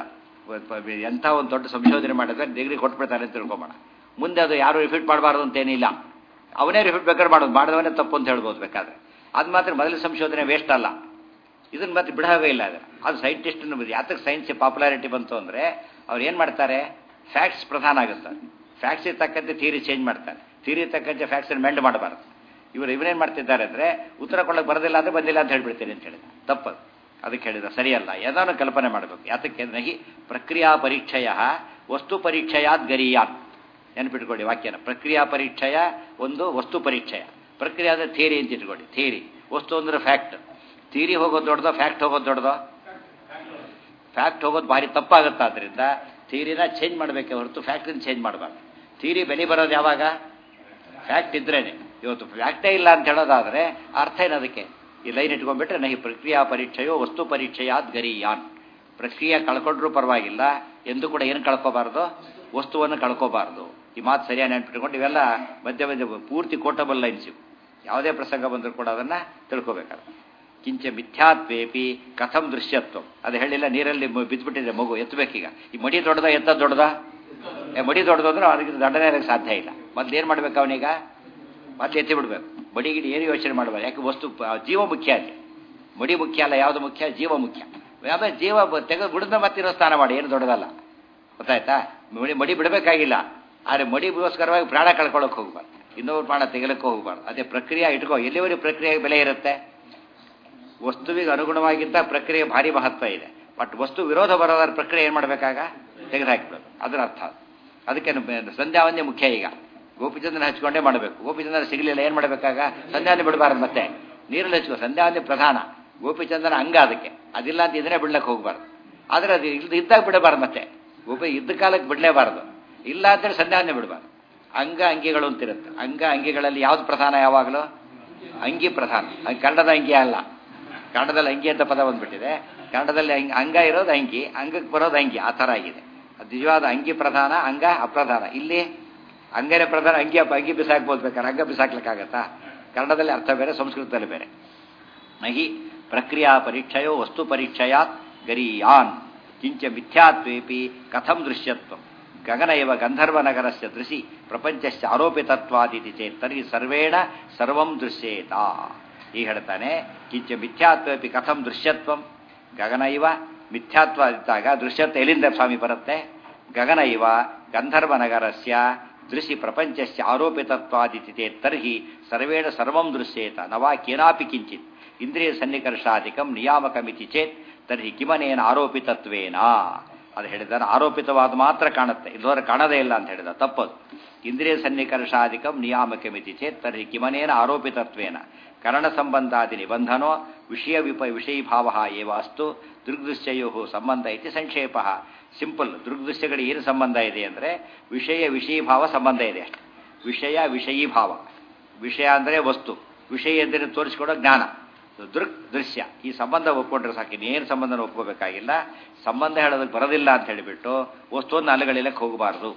ಎಂಥ ಒಂದು ದೊಡ್ಡ ಸಂಶೋಧನೆ ಮಾಡಿದ್ರೆ ಡಿಗ್ರಿ ಕೊಟ್ಬಿಡ್ತಾರೆ ಅಂತ ತಿಳ್ಕೊಬೋಣ ಮುಂದೆ ಅದು ಯಾರು ರಿಪೀಟ್ ಮಾಡಬಾರ್ದು ಅಂತೇನಿಲ್ಲ ಅವನೇ ರಿಪೀಟ್ ಬೇಕಾದ್ರೆ ಮಾಡೋದು ಮಾಡಿದವನೇ ತಪ್ಪು ಅಂತ ಹೇಳ್ಬೋದು ಬೇಕಾದ್ರೆ ಅದು ಮಾತ್ರ ಮೊದಲ ಸಂಶೋಧನೆ ವೇಸ್ಟ್ ಅಲ್ಲ ಇದನ್ನ ಮತ್ತೆ ಬಿಡೋವೇ ಇಲ್ಲ ಅದು ಅದು ಸೈಂಟಿಸ್ಟ್ ಯಾತಕ್ಕೆ ಸೈನ್ಸ್ ಪಾಪ್ಯುಲಾರಿಟಿ ಬಂತು ಅಂದರೆ ಅವ್ರು ಏನು ಮಾಡ್ತಾರೆ ಫ್ಯಾಕ್ಟ್ಸ್ ಪ್ರಧಾನ ಆಗುತ್ತೆ ಫ್ಯಾಕ್ಟ್ಸಿಗೆ ತಕ್ಕಂತೆ ಥಿಯರಿ ಚೇಂಜ್ ಮಾಡ್ತಾರೆ ಥಿಯರಿ ತಕ್ಕಂತೆ ಫ್ಯಾಕ್ಟ್ಸನ್ನು ಮೆಂಡ್ ಮಾಡಬಾರ್ದು ಇವರು ಇವರೇನು ಮಾಡ್ತಿದ್ದಾರೆ ಅಂದರೆ ಉತ್ತರ ಕೊಡಕ್ಕೆ ಬರೋದಿಲ್ಲ ಅಂದರೆ ಬಂದಿಲ್ಲ ಅಂತ ಹೇಳ್ಬಿಡ್ತೀನಿ ಅಂತ ಹೇಳಿದ ತಪ್ಪದು ಅದಕ್ಕೆ ಹೇಳಿದ ಸರಿಯಲ್ಲ ಯಾವ್ದಾದ್ರು ಕಲ್ಪನೆ ಮಾಡಬೇಕು ಯಾತಕ್ಕೆ ನಹಿ ಪ್ರಕ್ರಿಯಾ ಪರೀಕ್ಷೆಯ ವಸ್ತು ಪರೀಕ್ಷೆಯಾದ್ ಗರಿಯಾತ್ ನೆನಪಿಟ್ಕೊಳ್ಳಿ ವಾಕ್ಯನ ಪ್ರಕ್ರಿಯಾ ಪರೀಕ್ಷೆಯ ಒಂದು ವಸ್ತು ಪರೀಕ್ಷೆಯ ಪ್ರಕ್ರಿಯೆ ಅಂದರೆ ಥೇರಿ ಅಂತ ಇಟ್ಕೊಳ್ಳಿ ಥೇರಿ ವಸ್ತು ಅಂದ್ರೆ ಫ್ಯಾಕ್ಟ್ ಥೀರಿ ಹೋಗೋದು ದೊಡ್ಡದೋ ಫ್ಯಾಕ್ಟ್ ಹೋಗೋದು ದೊಡ್ಡದೋ ಫ್ಯಾಕ್ಟ್ ಹೋಗೋದು ಭಾರಿ ತಪ್ಪಾಗುತ್ತೆ ಆದ್ದರಿಂದ ಥೀರಿನ ಚೇಂಜ್ ಮಾಡಬೇಕೆ ಹೊರತು ಫ್ಯಾಕ್ಟ್ರಿನ ಚೇಂಜ್ ಮಾಡಬಾರ್ದು ಥೀರಿ ಬೆಲೆ ಬರೋದು ಯಾವಾಗ ಫ್ಯಾಕ್ಟ್ ಇದ್ರೇನೆ ಇವತ್ತು ಫ್ಯಾಕ್ಟೇ ಇಲ್ಲ ಅಂತ ಹೇಳೋದಾದರೆ ಅರ್ಥ ಏನದಕ್ಕೆ ಈ ಲೈನ್ ಇಟ್ಕೊಂಡ್ಬಿಟ್ರೆ ನಹಿ ಪ್ರಕ್ರಿಯಾ ಪರೀಕ್ಷೆಯೋ ವಸ್ತು ಪರೀಕ್ಷೆಯಾದ್ ಗರಿಯಾನ್ ಪ್ರಕ್ರಿಯೆ ಕಳ್ಕೊಂಡ್ರೂ ಪರವಾಗಿಲ್ಲ ಎಂದು ಕೂಡ ಏನು ಕಳ್ಕೋಬಾರ್ದು ವಸ್ತುವನ್ನು ಕಳ್ಕೋಬಾರ್ದು ಈ ಮಾತು ಸರಿಯಾಗಿ ನೆನ್ಪಿಟ್ಕೊಂಡು ಇವೆಲ್ಲ ಮಧ್ಯ ಮಧ್ಯ ಪೂರ್ತಿ ಕೋಟಬಲ್ ಲೈನ್ಸ್ ಇವು ಯಾವುದೇ ಪ್ರಸಂಗ ಬಂದರೂ ಕೂಡ ಅದನ್ನು ತಿಳ್ಕೋಬೇಕಾದ್ರೆ ಕಿಂಚ ಮಿಥ್ಯಾತ್ವೇಪಿ ಕಥಂ ದೃಶ್ಯತ್ವ ಅದು ಹೇಳಿಲ್ಲ ನೀರಲ್ಲಿ ಬಿದ್ದುಬಿಟ್ಟಿದೆ ಮಗು ಎತ್ತಬೇಕೀಗ ಈ ಮಡಿ ದೊಡ್ಡದ ಎತ್ತ ದೊಡ್ಡದ ಏ ಮಡಿ ದೊಡ್ಡದು ಅಂದ್ರೆ ಅದಕ್ಕೆ ದಂಡನೆ ಇರೋಕ್ಕೆ ಸಾಧ್ಯ ಇಲ್ಲ ಮೊದ್ಲು ಏನು ಮಾಡ್ಬೇಕು ಅವನೀಗ ಮತ್ತೆ ಎತ್ತಿ ಬಿಡ್ಬೇಕು ಮಡಿ ಗಿಡಿ ಏನು ಯೋಚನೆ ಮಾಡಬಾರ್ದು ಯಾಕೆ ವಸ್ತು ಜೀವ ಮುಖ್ಯ ಅಲ್ಲಿ ಮಡಿ ಮುಖ್ಯ ಅಲ್ಲ ಯಾವುದು ಮುಖ್ಯ ಜೀವ ಮುಖ್ಯ ಆಮೇಲೆ ಜೀವ ತೆಗೆದು ಬಿಡದ ಮತ್ತಿರೋ ಸ್ನಾನ ಮಾಡಿ ಏನು ದೊಡ್ಡದಲ್ಲ ಗೊತ್ತಾಯ್ತಾ ಮಡಿ ಮಡಿ ಬಿಡಬೇಕಾಗಿಲ್ಲ ಆದರೆ ಮಡಿಗೋಸ್ಕರವಾಗಿ ಪ್ರಾಣ ಕಳ್ಕೊಳ್ಳೋಕೆ ಹೋಗ್ಬಾರ್ದು ಇನ್ನೊಬ್ಬರು ಪ್ರಾಣ ತೆಗಲಕ್ಕೆ ಹೋಗ್ಬಾರ್ದು ಅದೇ ಪ್ರಕ್ರಿಯೆ ಇಟ್ಕೋ ಎಲ್ಲಿವರೆಗೆ ಪ್ರಕ್ರಿಯೆಗೆ ಬೆಲೆ ಇರುತ್ತೆ ವಸ್ತುವಿಗೆ ಅನುಗುಣವಾಗಿದ್ದ ಪ್ರಕ್ರಿಯೆ ಭಾರಿ ಮಹತ್ವ ಇದೆ ಬಟ್ ವಸ್ತು ವಿರೋಧ ಬರೋದಾರ ಪ್ರಕ್ರಿಯೆ ಏನು ಮಾಡಬೇಕಾಗ ತೆಗೆದುಹಾಕಿಬಿಡೋದು ಅದರ ಅರ್ಥ ಅದಕ್ಕೆ ಸಂಧ್ಯಾವಂದ್ಯ ಮುಖ್ಯ ಈಗ ಗೋಪಿಚಂದ್ರನ ಹಚ್ಕೊಂಡೇ ಮಾಡಬೇಕು ಗೋಪಿಚಂದ್ರ ಸಿಗಲಿಲ್ಲ ಏನು ಮಾಡಬೇಕಾಗ ಸಂಧ್ಯಾವಂದ್ಯ ಬಿಡಬಾರ್ದು ಮತ್ತೆ ನೀರಲ್ಲಿ ಹಚ್ಕೋ ಸಂಧ್ಯಾವಂದ್ಯ ಪ್ರಧಾನ ಗೋಪಿಚಂದ್ರನ ಅಂಗ ಅದಕ್ಕೆ ಅದಿಲ್ಲ ಅಂತ ಇದನ್ನೇ ಬಿಡ್ಲಕ್ಕೆ ಹೋಗ್ಬಾರ್ದು ಆದರೆ ಅದು ಇಲ್ದ ಇದ್ದಾಗ ಬಿಡಬಾರ್ದು ಮತ್ತೆ ಗೋಪಿ ಇದ್ದ ಕಾಲಕ್ಕೆ ಬಿಡಲೇಬಾರ್ದು ಇಲ್ಲ ಅಂತೇಳಿ ಸಂಧ್ಯಾವಂದ್ಯ ಬಿಡಬಾರ್ದು ಅಂಗ ಅಂಗಿಗಳು ಅಂತಿರುತ್ತೆ ಅಂಗ ಅಂಗಿಗಳಲ್ಲಿ ಯಾವ್ದು ಪ್ರಧಾನ ಯಾವಾಗಲೂ ಅಂಗಿ ಪ್ರಧಾನ ಕನ್ನಡದ ಅಂಗಿ ಅಲ್ಲ ಕನ್ನಡದಲ್ಲಿ ಅಂಗಿ ಅಂತ ಪದ ಬಂದ್ಬಿಟ್ಟಿದೆ ಕನ್ನಡದಲ್ಲಿ ಅಂಗ ಇರೋದು ಅಂಗಿ ಅಂಗಕ್ಕೆ ಬರೋದು ಅಂಗಿ ಆ ಥರ ಆಗಿದೆ ನಿಜವಾದ ಅಂಗಿ ಪ್ರಧಾನ ಅಂಗ ಅಪ್ರಧಾನ ಇಲ್ಲಿ ಅಂಗನೇ ಪ್ರಧಾನ ಅಂಗಿ ಅಂಗಿ ಬಿಸಾಕ್ಬೋದು ಬೇಕಾದ್ರೆ ಅಂಗ ಬಿಸಾಕ್ಲಿಕ್ಕಾಗತ್ತಾ ಕನ್ನಡದಲ್ಲಿ ಅರ್ಥ ಬೇರೆ ಸಂಸ್ಕೃತದಲ್ಲಿ ಬೇರೆ ನಹಿ ಪ್ರಕ್ರಿಯಾ ಪರೀಕ್ಷೆಯೋ ವಸ್ತು ಪರೀಕ್ಷೆಯಾತ್ ಗರೀಯಾನ್ ಕಿಂಚ ಮಿಥ್ಯಾತ್ವೇಪಿ ಕಥಂ ದೃಶ್ಯತ್ವ ಗಗನ ಇವ ಗಂಧರ್ವನಗರಸ್ಯ ದೃಶಿ ಪ್ರಪಂಚಶ್ಚ ಆರೋಪಿತತ್ವಾದಿತಿ ಚೇತ್ ತರ್ಹಿ ಸರ್ವೇಣ ಸರ್ವಂ ದೃಶ್ಯೇತ ಈ ಹೇಳ್ತಾನೆ ಕಿಂಚ ಮಿಥ್ಯಾತ್ವೇಪಿ ಕಥಂ ದೃಶ್ಯತ್ವಂ ಗಗನ ಇವ ಮಿಥ್ಯಾತ್ವ ಇದ್ದಾಗ ದೃಶ್ಯತ್ವ ಎಲ್ಲಿಂದ ಸ್ವಾಮಿ ಬರುತ್ತೆ ಗಗನ ಇವ ಗಂಧರ್ವನಗರಸ್ಯ ದೃಶಿ ಪ್ರಪಂಚಸ್ಯ ಆರೋಪಿತತ್ವಾದಿತಿ ಚೇತ್ ತರ್ಹಿ ಸರ್ವೇಣ ಸರ್ವಂ ದೃಶ್ಯೇತ ನವಾ ಕೇನಾಪಿ ಕಿಂಚಿತ್ ಇಂದ್ರಿಯ ಸನ್ನಿಕರ್ಷಾಧಿಕಂ ನಿಯಾಮಕಮಿತಿ ಚೇತ್ ತರ್ಹಿ ಕಿಮನೇನ ಆರೋಪಿತತ್ವೇನ ಅದು ಹೇಳಿದಾರೆ ಆರೋಪಿತವಾದ ಮಾತ್ರ ಕಾಣುತ್ತೆ ಇಲ್ಲೋದ್ರೆ ಕಾಣದೇ ಇಲ್ಲ ಅಂತ ಹೇಳಿದ ತಪ್ಪದು ಇಂದ್ರಿಯ ಸನ್ನಿಕರ್ಷಾಧಿಕಂ ನಿಯಾಮಕಮಿತಿ ಚೇತ್ ತರ್ಹಿ ಕಿಮನೇನ ಆರೋಪಿತತ್ವೇನ ಕರಣ ಸಂಬಂಧಾದಿ ನಿಬಂಧನೋ ವಿಷಯ ವಿಪ ವಿಷಯೀಭಾವ ಏವ ಅಸ್ತು ದೃಗ್ದೃಶ್ಯಯೋ ಸಂಬಂಧ ಇತಿ ಸಂಕ್ಷೇಪ ಸಿಂಪಲ್ ದೃಗ್ದೃಶ್ಯಗಳಿಗೆ ಏನು ಸಂಬಂಧ ಇದೆ ಅಂದರೆ ವಿಷಯ ವಿಷಯೀಭಾವ ಸಂಬಂಧ ಇದೆ ಅಷ್ಟೆ ವಿಷಯ ವಿಷಯೀಭಾವ ವಿಷಯ ಅಂದರೆ ವಸ್ತು ವಿಷಯ ಎಂದರೆ ತೋರಿಸಿಕೊಡೋ ಜ್ಞಾನ ದೃಕ್ ದೃಶ್ಯ ಈ ಸಂಬಂಧ ಒಪ್ಕೊಂಡ್ರೆ ಸಾಕು ಇನ್ನೇನು ಸಂಬಂಧನ ಒಪ್ಕೋಬೇಕಾಗಿಲ್ಲ ಸಂಬಂಧ ಹೇಳೋದಕ್ಕೆ ಬರೋದಿಲ್ಲ ಅಂತ ಹೇಳಿಬಿಟ್ಟು ವಸ್ತುವನ್ನು ಅಲೆಗಳಿಲ್ಲಕ್ಕೆ ಹೋಗಬಾರ್ದು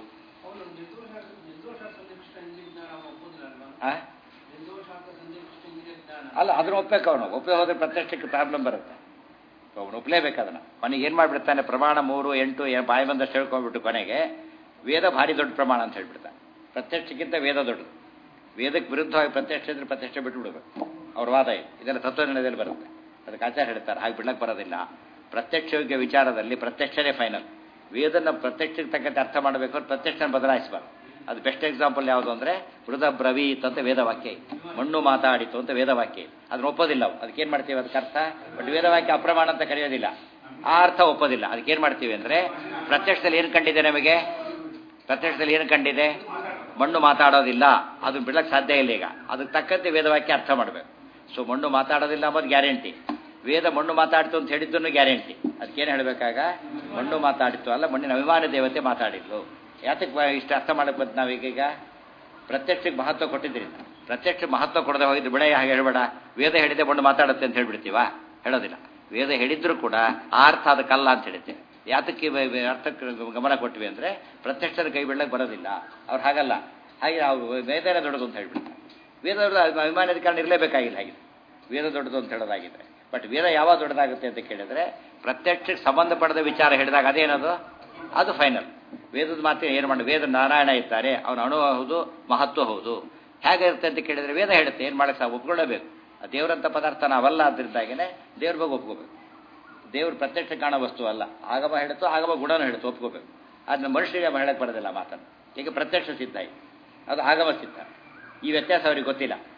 ಅಲ್ಲ ಅದನ್ನ ಒಪ್ಪಬೇಕು ಅವನು ಒಪ್ಪೆ ಹೋದ್ರೆ ಪ್ರತ್ಯಕ್ಷಕ್ಕೆ ಪ್ರಾಬ್ಲಮ್ ಬರುತ್ತೆ ಅವನು ಒಪ್ಪಲೇಬೇಕು ಅದನ್ನ ಮನೆಗೆ ಏನು ಮಾಡಿಬಿಡ್ತಾನೆ ಪ್ರಮಾಣ ಮೂರು ಎಂಟು ಬಾಯಿ ಬಂದಷ್ಟು ಹೇಳ್ಕೊಂಡ್ಬಿಟ್ಟು ಕೊನೆಗೆ ವೇದ ಭಾರಿ ದೊಡ್ಡ ಪ್ರಮಾಣ ಅಂತ ಹೇಳ್ಬಿಡ್ತಾನೆ ಪ್ರತ್ಯಕ್ಷಕ್ಕಿಂತ ವೇದ ದೊಡ್ಡದು ವೇದಕ್ಕೆ ವಿರುದ್ಧವಾಗಿ ಪ್ರತ್ಯಕ್ಷ ಇದ್ರೆ ಪ್ರತ್ಯಕ್ಷ ಬಿಟ್ಟು ಬಿಡಬೇಕು ಅವ್ರ ವಾದ ಇದೆ ಇದೆಲ್ಲ ತತ್ವನಿರ್ಣಯದಲ್ಲಿ ಬರುತ್ತೆ ಅದಕ್ಕೆ ಆಚಾರ ಹೇಳ್ತಾರೆ ಹಾಗೆ ಬಿಡ್ಲಕ್ಕೆ ಬರೋದಿಲ್ಲ ಪ್ರತ್ಯಕ್ಷ ವಿಚಾರದಲ್ಲಿ ಪ್ರತ್ಯಕ್ಷನೇ ಫೈನಲ್ ವೇದನ ಪ್ರತ್ಯಕ್ಷಕ್ಕೆ ತಕ್ಕಂತೆ ಅರ್ಥ ಮಾಡಬೇಕು ಅಂದ್ರೆ ಪ್ರತ್ಯಕ್ಷನ ಬದಲಾಯಿಸಬಾರ್ದು ಅದು ಬೆಸ್ಟ್ ಎಕ್ಸಾಂಪಲ್ ಯಾವುದು ಅಂದರೆ ಮೃದ ಬ್ರವೀತ್ ಅಂತ ವೇದವಾಕ್ಯ ಇದೆ ಮಣ್ಣು ಮಾತಾಡಿತು ಅಂತ ವೇದವಾಕ್ಯ ಇದೆ ಅದನ್ನ ಒಪ್ಪೋದಿಲ್ಲ ಅದಕ್ಕೇನು ಮಾಡ್ತೀವಿ ಅದಕ್ಕೆ ಅರ್ಥ ಬಟ್ ವೇದವಾಕ್ಯ ಅಪ್ರಮಾಣ ಅಂತ ಕರೆಯೋದಿಲ್ಲ ಆ ಅರ್ಥ ಒಪ್ಪೋದಿಲ್ಲ ಅದಕ್ಕೇನು ಮಾಡ್ತೀವಿ ಅಂದರೆ ಪ್ರತ್ಯಕ್ಷದಲ್ಲಿ ಏನು ಕಂಡಿದೆ ನಮಗೆ ಪ್ರತ್ಯಕ್ಷದಲ್ಲಿ ಏನು ಕಂಡಿದೆ ಮಣ್ಣು ಮಾತಾಡೋದಿಲ್ಲ ಅದನ್ನ ಬಿಡಕ್ಕೆ ಸಾಧ್ಯ ಇಲ್ಲ ಈಗ ಅದಕ್ಕೆ ತಕ್ಕಂತೆ ವೇದವಾಕ್ಯ ಅರ್ಥ ಮಾಡಬೇಕು ಸೊ ಮಣ್ಣು ಮಾತಾಡೋದಿಲ್ಲ ಅಂಬೋದು ಗ್ಯಾರಂಟಿ ವೇದ ಮಣ್ಣು ಮಾತಾಡಿತು ಅಂತ ಹೇಳಿದ್ದನ್ನು ಗ್ಯಾರಂಟಿ ಅದಕ್ಕೇನು ಹೇಳಬೇಕಾಗ ಮಣ್ಣು ಮಾತಾಡಿತು ಅಲ್ಲ ಮಣ್ಣಿನ ಅಭಿಮಾನ ದೇವತೆ ಮಾತಾಡಿದ್ಲು ಯಾತಕ್ಕೆ ಇಷ್ಟು ಅರ್ಥ ಮಾಡಕ್ಕೆ ಬಂತು ನಾವೀಗೀಗ ಪ್ರತ್ಯಕ್ಷಕ್ಕೆ ಮಹತ್ವ ಕೊಟ್ಟಿದ್ರಿಂದ ಪ್ರತ್ಯಕ್ಷ ಮಹತ್ವ ಕೊಡದೆ ಹೋಗಿದ್ದು ಬಿಡ ಹಾಗೆ ಹೇಳಬೇಡ ವೇದ ಹೇಳಿದೆ ಮಣ್ಣು ಮಾತಾಡುತ್ತೆ ಅಂತ ಹೇಳ್ಬಿಡ್ತೀವಾ ಹೇಳೋದಿಲ್ಲ ವೇದ ಹೇಳಿದ್ರು ಕೂಡ ಆ ಅರ್ಥ ಅದಕ್ಕಲ್ಲ ಅಂತ ಹೇಳ್ತೇವೆ ಯಾತಕ್ಕೆ ಅರ್ಥಕ್ಕೆ ಗಮನ ಕೊಟ್ವಿ ಅಂದರೆ ಪ್ರತ್ಯಕ್ಷದ ಕೈ ಬಿಡ್ಲಕ್ಕೆ ಬರೋದಿಲ್ಲ ಅವ್ರು ಹಾಗಲ್ಲ ಹಾಗೆ ನಾವು ವೇದನೇ ದೊಡ್ಡದು ಅಂತ ಹೇಳ್ಬಿಡ್ತಾರೆ ವೇದ ದೊಡ್ಡದು ಅಭಿಮಾನದ ಕಾರಣ ಇರಲೇಬೇಕಾಗಿಲ್ಲ ಹಾಗೆ ವೇದ ದೊಡ್ಡದು ಅಂತ ಹೇಳೋದಾಗಿದ್ರೆ ಬಟ್ ವೇದ ಯಾವಾಗ ದೊಡ್ಡದಾಗುತ್ತೆ ಅಂತ ಕೇಳಿದ್ರೆ ಪ್ರತ್ಯಕ್ಷಕ್ಕೆ ಸಂಬಂಧಪಡದ ವಿಚಾರ ಹೇಳಿದಾಗ ಅದೇನದು ಅದು ಫೈನಲ್ ವೇದದ ಮಾತ್ರ ಏನು ಮಾಡಿ ವೇದ ನಾರಾಯಣ ಇರ್ತಾರೆ ಅವನ ಅಣು ಹೌದು ಮಹತ್ವ ಹೌದು ಹೇಗಿರುತ್ತೆ ಅಂತ ಕೇಳಿದ್ರೆ ವೇದ ಹೇಳುತ್ತೆ ಏನು ಮಾಡಕ್ಕೆ ಸಹ ಒಪ್ಕೊಳ್ಳೇಬೇಕು ಆ ದೇವರಂಥ ಪದಾರ್ಥ ನಾವಲ್ಲ ಅದರಿಂದಾಗೇ ದೇವ್ರ ಬಗ್ಗೆ ಒಪ್ಕೋಬೇಕು ದೇವ್ರ ಪ್ರತ್ಯಕ್ಷ ಕಾಣೋ ವಸ್ತು ಅಲ್ಲ ಆಗಮ ಹೇಳುತ್ತೋ ಆಗಮ ಗುಣನೂ ಹೇಳುತ್ತೋ ಒಪ್ಕೋಬೇಕು ಅದನ್ನ ಮನುಷ್ಯರಿಗೆ ಹೇಳಕ್ಕೆ ಬರೋದಿಲ್ಲ ಮಾತನ್ನು ಈಗ ಪ್ರತ್ಯಕ್ಷ ಸಿದ್ಧ ಇದೆ ಅದು ಆಗಮ ಸಿದ್ಧ ಈ ವ್ಯತ್ಯಾಸ ಅವ್ರಿಗೆ ಗೊತ್ತಿಲ್ಲ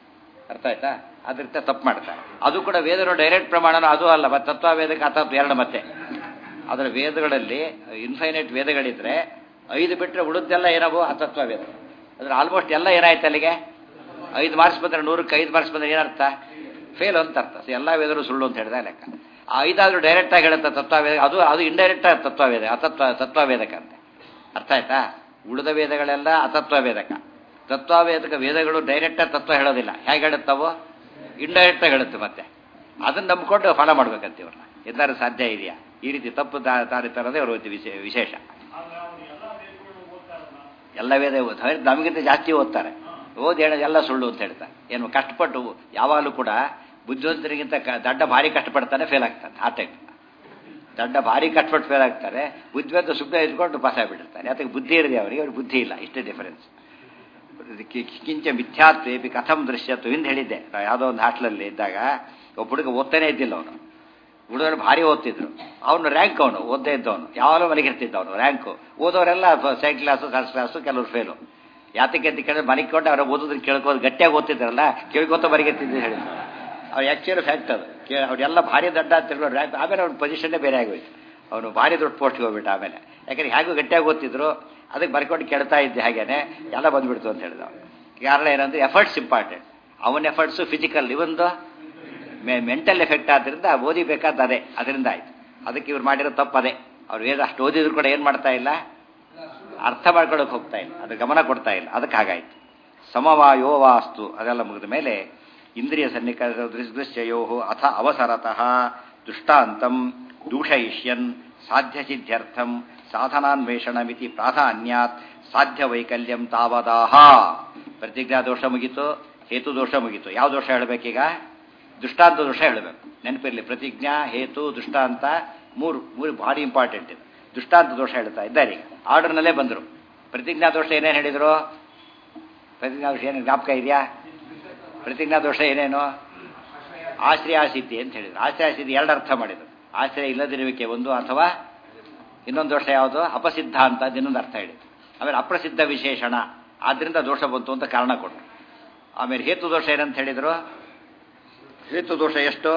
ಅರ್ಥ ಆಯ್ತಾ ಅದರಿಂದ ತಪ್ಪು ಮಾಡ್ತಾರೆ ಅದು ಕೂಡ ವೇದಗಳು ಡೈರೆಕ್ಟ್ ಪ್ರಮಾಣನೂ ಅದು ಅಲ್ಲ ಮತ್ತೆ ತತ್ವವೇದಕ್ಕೆ ಅತತ್ವ ಎರಡು ಮತ್ತೆ ಅದರ ವೇದಗಳಲ್ಲಿ ಇನ್ಫೈನೈಟ್ ವೇದಗಳಿದ್ರೆ ಐದು ಬಿಟ್ಟರೆ ಉಳಿದೆಲ್ಲ ಏನವು ಅತತ್ವ ವೇದ ಅಂದ್ರೆ ಆಲ್ಮೋಸ್ಟ್ ಎಲ್ಲ ಏನಾಯ್ತು ಅಲ್ಲಿಗೆ ಐದು ಮಾರ್ಕ್ಸ್ ಬಂದರೆ ನೂರಕ್ಕೆ ಐದು ಮಾರ್ಕ್ಸ್ ಬಂದರೆ ಏನರ್ಥ ಫೇಲ್ ಅಂತ ಅರ್ಥ ಸೊ ಎಲ್ಲ ವೇದರು ಸುಳ್ಳು ಅಂತ ಹೇಳಿದ ಲೆಕ್ಕ ಆ ಐದಾದ್ರೂ ಡೈರೆಕ್ಟಾಗಿ ಹೇಳುತ್ತೆ ತತ್ವವೇದ ಅದು ಅದು ಇಂಡೈರೆಕ್ಟ್ ತತ್ವವೇದ ಅತತ್ವ ತತ್ವವೇದಕ ಅಂತೆ ಅರ್ಥ ಆಯ್ತಾ ಉಳಿದ ವೇದಗಳೆಲ್ಲ ಅತತ್ವ ವೇದಕ ತತ್ವವೇದಕ ವೇದಗಳು ಡೈರೆಕ್ಟಾಗಿ ತತ್ವ ಹೇಳೋದಿಲ್ಲ ಹೇಗೆ ಹೇಳುತ್ತವು ಇಂಡೈರೆಕ್ಟಾಗಿ ಹೇಳುತ್ತೆ ಮತ್ತೆ ಅದನ್ನ ನಂಬಿಕೊಂಡು ಫಾಲೋ ಮಾಡ್ಬೇಕಂತ ಇವ್ರನ್ನ ಎಲ್ಲರೂ ಸಾಧ್ಯ ಇದೆಯಾ ಈ ರೀತಿ ತಪ್ಪು ದಾ- ದಾರಿ ತರೋದೇ ಅವ್ರ ವಿಶೇ- ವಿಶೇಷ ಎಲ್ಲ ವೇದ ಓದ್ತಾರೆ ನಮಗಿಂತ ಜಾಸ್ತಿ ಓದ್ತಾರೆ ಓದಿ ಹೇಳೋದು ಎಲ್ಲ ಸುಳ್ಳು ಅಂತ ಹೇಳ್ತಾರೆ ಏನು ಕಷ್ಟಪಟ್ಟು ಯಾವಾಗಲೂ ಕೂಡ ಬುದ್ಧಿವಂತರಿಗಿಂತ ಕ- ದಡ್ಡ ಭಾರಿ ಕಷ್ಟಪಡ್ತಾನೆ ಫೇಲ್ ಆಗ್ತಾನೆ ಆ ಟೈಪ್ ದಡ್ಡ ಭಾರಿ ಕಷ್ಟಪಟ್ಟು ಫೇಲ್ ಆಗ್ತಾರೆ ಬುದ್ಧಿವಂತ ಸುಮ್ಮನೆ ಇದ್ಕೊಂಡು ಪಾಸ್ ಆಗಿಬಿಟ್ಟಿರ್ತಾನೆ ಅದಕ್ಕೆ ಬುದ್ಧಿ ಇರದೆ ಅವರಿಗೆ ಅವ್ರಿಗೆ ಬುದ್ಧಿ ಇಲ್ಲ ಇಷ್ಟೇ ಡಿಫರೆನ್ಸ್ ಕಿ- ಕಿಂಚ ಮಿಥ್ಯಾತ್ವೇಪಿ ಕಥಂ ದೃಶ್ಯತ್ವ ಹಿಂದೆ ಹೇಳಿದ್ದೆ ನಾವು ಯಾವುದೋ ಒಂದು ಹಾಸ್ಟೆಲಲ್ಲಿ ಇದ್ದಾಗ ಒಬ್ಬ ಹುಡುಗ ಓದ್ತಾನೆ ಇದ್ದಿಲ್ಲ ಅವನು ಹುಡುಗರು ಭಾರಿ ಓದ್ತಿದ್ರು ಅವನು ರ್ಯಾಂಕ್ ಅವನು ಓದ್ದೇ ಇದ್ದವನು ಯಾವಾಗಲೂ ಮಲಗಿರ್ತಿದ್ದ ಅವನು ರ್ಯಾಂಕು ಓದೋರೆಲ್ಲ ಸೆಕೆಂಡ್ ಕ್ಲಾಸು ಫಸ್ಟ್ ಕ್ಲಾಸು ಕೆಲವರು ಫೇಲು ಯಾತಕ್ಕೆ ಅಂತ ಕೇಳಿದ್ರೆ ಮಲಗಿಕೊಂಡು ಅವ್ರ ಓದೋದನ್ನ ಕೇಳ್ಕೋದು ಗಟ್ಟಿಯಾಗಿ ಓದ್ತಿದ್ರಲ್ಲ ಕೇಳ್ಕೊತ ಮಲಗಿರ್ತಿದ್ದು ಹೇಳಿ ಅವ್ರು ಆ್ಯಕ್ಚುಲಿ ಫ್ಯಾಕ್ಟ್ ಅದು ಕೇ ಅವರೆಲ್ಲ ಭಾರಿ ದಡ್ಡ ಅಂತ ಹೇಳೋರು ರ್ಯಾಂಕ್ ಆಮೇಲೆ ಅವ್ನ ಪೊಸಿಷನ್ನೇ ಬೇರೆ ಆಗೋಯ್ತು ಅವನು ಭಾರಿ ದೊಡ್ಡ ಪೋಸ್ಟ್ಗೆ ಹೋಗ್ಬಿಟ್ಟ ಆಮೇಲೆ ಯಾಕಂದ್ರೆ ಹೇಗೂ ಗಟ್ಟಿಯಾಗಿ ಓದ್ತಿದ್ರು ಅದಕ್ಕೆ ಬರ್ಕೊಂಡು ಕೇಳ್ತಾ ಇದ್ದೆ ಹಾಗೇನೆ ಎಲ್ಲ ಬಂದ್ಬಿಡ್ತು ಅಂತ ಹೇಳಿದ ಕಾರಣ ಏನಂದ್ರೆ ಎಫರ್ಟ್ಸ್ ಇಂಪಾರ್ಟೆಂಟ್ ಅವನ ಎಫರ್ಟ್ಸು ಫಿಸಿಕಲ್ ಇವಂದು ಮೆಂಟಲ್ ಎಫೆಕ್ಟ್ ಆದ್ರಿಂದ ಓದಿಬೇಕಾದ ಅದೇ ಅದರಿಂದ ಆಯ್ತು ಅದಕ್ಕೆ ಇವ್ರು ಮಾಡಿರೋ ತಪ್ಪು ಅದೇ ಅವ್ರು ವೇದ ಅಷ್ಟು ಓದಿದ್ರು ಕೂಡ ಏನು ಮಾಡ್ತಾ ಇಲ್ಲ ಅರ್ಥ ಮಾಡ್ಕೊಳಕ್ಕೆ ಹೋಗ್ತಾ ಇಲ್ಲ ಅದು ಗಮನ ಕೊಡ್ತಾ ಇಲ್ಲ ಅದಕ್ಕೆ ಹಾಗಾಯ್ತು ಸಮವಾಯೋ ವಾಸ್ತು ಅದೆಲ್ಲ ಮುಗಿದ ಮೇಲೆ ಇಂದ್ರಿಯ ಸನ್ನಿಕಟ ದೃಶ್ಯಯೋ ಅಥ ಅವಸರತಃ ದುಷ್ಟಾಂತಂ ದೂಷಯಿಷ್ಯನ್ ಸಾಧ್ಯ ಸಿದ್ಧ್ಯರ್ಥಂ ಸಾಧನಾನ್ವೇಷಣಮಿತಿ ಪ್ರಾಧಾನ್ಯಾತ್ ಸಾಧ್ಯ ವೈಕಲ್ಯಂ ತಾವದಾಹ ಪ್ರತಿಜ್ಞಾ ದೋಷ ಮುಗೀತು ಹೇತು ದೋಷ ಮುಗೀತು ಯಾವ ದೋಷ ಹೇಳಬೇಕೀಗ ದೃಷ್ಟಾಂತ ದೋಷ ಹೇಳಬೇಕು ನೆನಪಿರಲಿ ಪ್ರತಿಜ್ಞಾ ಹೇತು ದೃಷ್ಟಾಂತ ಮೂರು ಮೂರು ಭಾರಿ ಇಂಪಾರ್ಟೆಂಟ್ ಇದೆ ದೃಷ್ಟಾಂತ ದೋಷ ಹೇಳ್ತಾ ಇದ್ದಾರೆ ಈಗ ಆರ್ಡರ್ನಲ್ಲೇ ಬಂದರು ಪ್ರತಿಜ್ಞಾ ದೋಷ ಏನೇನು ಹೇಳಿದರು ಪ್ರತಿಜ್ಞಾ ದೋಷ ಏನು ಜ್ಞಾಪಕ ಇದೆಯಾ ಪ್ರತಿಜ್ಞಾ ದೋಷ ಏನೇನು ಆಶ್ರಯ ಸಿದ್ಧಿ ಅಂತ ಹೇಳಿದ್ರು ಆಶ್ರಯ ಸಿದ್ಧಿ ಎರಡು ಅರ್ಥ ಮಾಡಿದ್ರು ಆಶ್ರಯ ಇಲ್ಲದಿರುವಿಕೆ ಒಂದು ಅಥವಾ ಇನ್ನೊಂದು ದೋಷ ಯಾವುದು ಅಪಸಿದ್ಧ ಅಂತ ಇನ್ನೊಂದು ಅರ್ಥ ಹೇಳಿದ್ರು ಆಮೇಲೆ ಅಪ್ರಸಿದ್ಧ ವಿಶೇಷಣ ಆದ್ರಿಂದ ದೋಷ ಬಂತು ಅಂತ ಕಾರಣ ಕೊಟ್ಟರು ಆಮೇಲೆ ಹೇತು ದೋಷ ಏನಂತ ಹೇಳಿದ್ರು ಹೇತು ದೋಷ ಎಷ್ಟು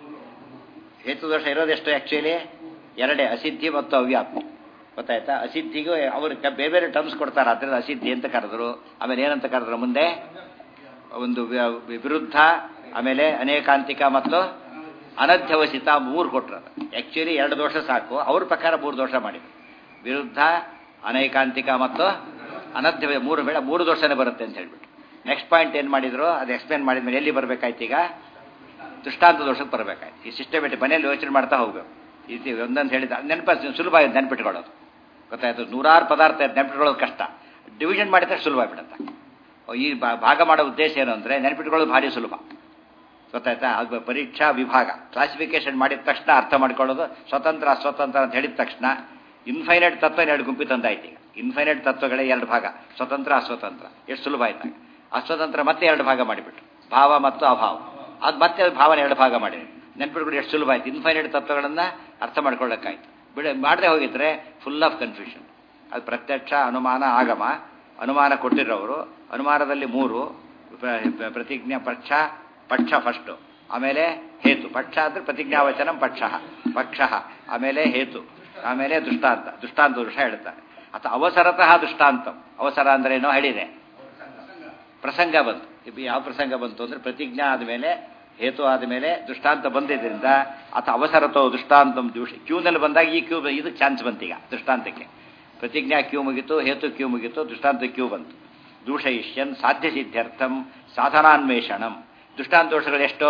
ಹೇತು ದೋಷ ಇರೋದೆಷ್ಟು ಆ್ಯಕ್ಚುಲಿ ಎರಡೇ ಅಸಿದ್ಧಿ ಮತ್ತು ಅವ್ಯಾಪ್ತಿ ಗೊತ್ತಾಯ್ತಾ ಅಸಿದ್ಧಿಗೂ ಅವರು ಕ- ಬೇರೆ ಬೇರೆ ಟರ್ಮ್ಸ್ ಕೊಡ್ತಾರೆ ಅದರಿಂದ ಅಸಿದ್ಧಿ ಅಂತ ಕರೆದ್ರು ಆಮೇಲೆ ಏನಂತ ಕರೆದ್ರು ಮುಂದೆ ಒಂದು ವಿ- ವಿರುದ್ಧ ಆಮೇಲೆ ಅನೇಕಾಂತಿಕ ಮತ್ತು ಅನಧ್ಯವಸಿತ ಮೂರು ಕೊಟ್ಟರು ಆ್ಯಕ್ಚುಲಿ ಎರಡು ದೋಷ ಸಾಕು ಅವ್ರ ಪ್ರಕಾರ ಮೂರು ದೋಷ ಮಾಡಿದ್ರು ವಿರುದ್ಧ ಅನೇಕಾಂತಿಕ ಮತ್ತು ಅನಧ್ಯ ಮೂರು ಬೇಡ ಮೂರು ದೋಷನೇ ಬರುತ್ತೆ ಅಂತ ಹೇಳ್ಬಿಟ್ಟು ನೆಕ್ಸ್ಟ್ ಪಾಯಿಂಟ್ ಏನು ಮಾಡಿದ್ರು ಅದು ಎಕ್ಸ್ಪ್ಲೇನ್ ಮಾಡಿದ್ಮೇಲೆ ಎಲ್ಲಿ ಬರಬೇಕಾಯ್ತು ಈಗ ದೃಷ್ಟಾಂತ ದೋಷಕ್ಕೆ ಬರಬೇಕಾಯ್ತು ಈ ಸಿಸ್ಟಮೆಟಿಕ್ ಮನೆಯಲ್ಲಿ ಯೋಚನೆ ಮಾಡ್ತಾ ಹೋಗ್ಬೇಕು ಈ ರೀತಿ ಒಂದೊಂದು ಹೇಳಿದ ನೆನಪ ಸುಲಭ ಆಗಿದೆ ನೆನ್ಪಿಟ್ಕೊಳ್ಳೋದು ಗೊತ್ತಾಯ್ತು ನೂರಾರು ಪದಾರ್ಥ ನೆನ್ಪಿಟ್ಕೊಳ್ಳೋದು ಕಷ್ಟ ಡಿವಿಷನ್ ಮಾಡಿದ್ರೆ ಸುಲಭ ಆಗ್ಬಿಡುತ್ತೆ ಈ ಭಾ- ಭಾಗ ಮಾಡೋ ಉದ್ದೇಶ ಏನು ಅಂದರೆ ನೆನ್ಪಿಟ್ಕೊಳ್ಳೋದು ಭಾರಿ ಸುಲಭ ಗೊತ್ತಾಯ್ತಾ ಅದು ಪರೀಕ್ಷಾ ವಿಭಾಗ ಕ್ಲಾಸಿಫಿಕೇಶನ್ ಮಾಡಿದ ತಕ್ಷಣ ಅರ್ಥ ಮಾಡ್ಕೊಳ್ಳೋದು ಸ್ವತಂತ್ರ ಅಸ್ವತಂತ್ರ ಅಂತ ಹೇಳಿದ ತಕ್ಷಣ ಇನ್ಫೈನೈಟ್ ತತ್ವ ಎರಡು ಗುಂಪಿ ತಂದಾಯ್ತು ಈಗ ಇನ್ಫೈನೈಟ್ ತತ್ವಗಳೇ ಎರಡು ಭಾಗ ಸ್ವತಂತ್ರ ಅಸ್ವತಂತ್ರ ಎಷ್ಟು ಸುಲಭ ಆಯ್ತಾಗ ಅಸ್ವತಂತ್ರ ಮತ್ತೆ ಎರಡು ಭಾಗ ಮಾಡಿಬಿಟ್ಟು ಭಾವ ಮತ್ತು ಅಭಾವ ಅದು ಮತ್ತೆ ಅದು ಭಾವನೆ ಎರಡು ಭಾಗ ಮಾಡಿ ನೆನ್ಪಿಟ್ಕೊಂಡು ಎಷ್ಟು ಸುಲಭ ಆಯ್ತು ಇನ್ಫೈನೈಟ್ ತತ್ವಗಳನ್ನು ಅರ್ಥ ಮಾಡ್ಕೊಳ್ಳೋಕ್ಕಾಯ್ತು ಬಿಡ ಮಾಡದೆ ಹೋಗಿದ್ರೆ ಫುಲ್ ಆಫ್ ಕನ್ಫ್ಯೂಷನ್ ಅದು ಪ್ರತ್ಯಕ್ಷ ಅನುಮಾನ ಆಗಮ ಅನುಮಾನ ಕೊಟ್ಟಿರೋರು ಅನುಮಾನದಲ್ಲಿ ಮೂರು ಪ್ರ- ಪ್ರ- ಪ್ರತಿಜ್ಞಾ ಪಕ್ಷ ಪಕ್ಷ ಫಸ್ಟು ಆಮೇಲೆ ಹೇತು ಪಕ್ಷ ಅಂದರೆ ಪ್ರತಿಜ್ಞಾವಚನ ಪಕ್ಷ ಪಕ್ಷ ಆಮೇಲೆ ಹೇತು ಆಮೇಲೆ ದೃಷ್ಟಾಂತ ದೃಷ್ಟಾಂತ ದೃಷ್ಟ ಹೇಳ್ತಾರೆ ಅಥವಾ ಅವಸರತಃ ದೃಷ್ಟಾಂತ ಅವಸರ ಅಂದ್ರೆ ಏನೋ ಹೇಳಿದೆ ಪ್ರಸಂಗ ಬಂತು ಇದು ಯಾವ ಪ್ರಸಂಗ ಬಂತು ಅಂದ್ರೆ ಪ್ರತಿಜ್ಞಾ ಆದಮೇಲೆ ಹೇತು ಆದಮೇಲೆ ದೃಷ್ಟಾಂತ ಬಂದಿದ್ದರಿಂದ ಅಥವಾ ಅವಸರತೋ ದೃಷ್ಟಾಂತಂ ದೂಷ ಕ್ಯೂನಲ್ಲಿ ಬಂದಾಗ ಈ ಕ್ಯೂ ಇದಕ್ಕೆ ಚಾನ್ಸ್ ಬಂತೀಗ ದೃಷ್ಟಾಂತಕ್ಕೆ ಪ್ರತಿಜ್ಞಾ ಕ್ಯೂ ಮುಗಿತು ಹೇತು ಕ್ಯೂ ಮುಗಿತು ದೃಷ್ಟಾಂತ ಕ್ಯೂ ಬಂತು ದೂಷಯಿಷ್ಯನ್ ಸಾಧ್ಯ ಸಿದ್ಧ್ಯರ್ಥಂ ಸಾಧನಾನ್ವೇಷಣಂ ದೃಷ್ಟಾಂತ ದೋಷಗಳು ಎಷ್ಟು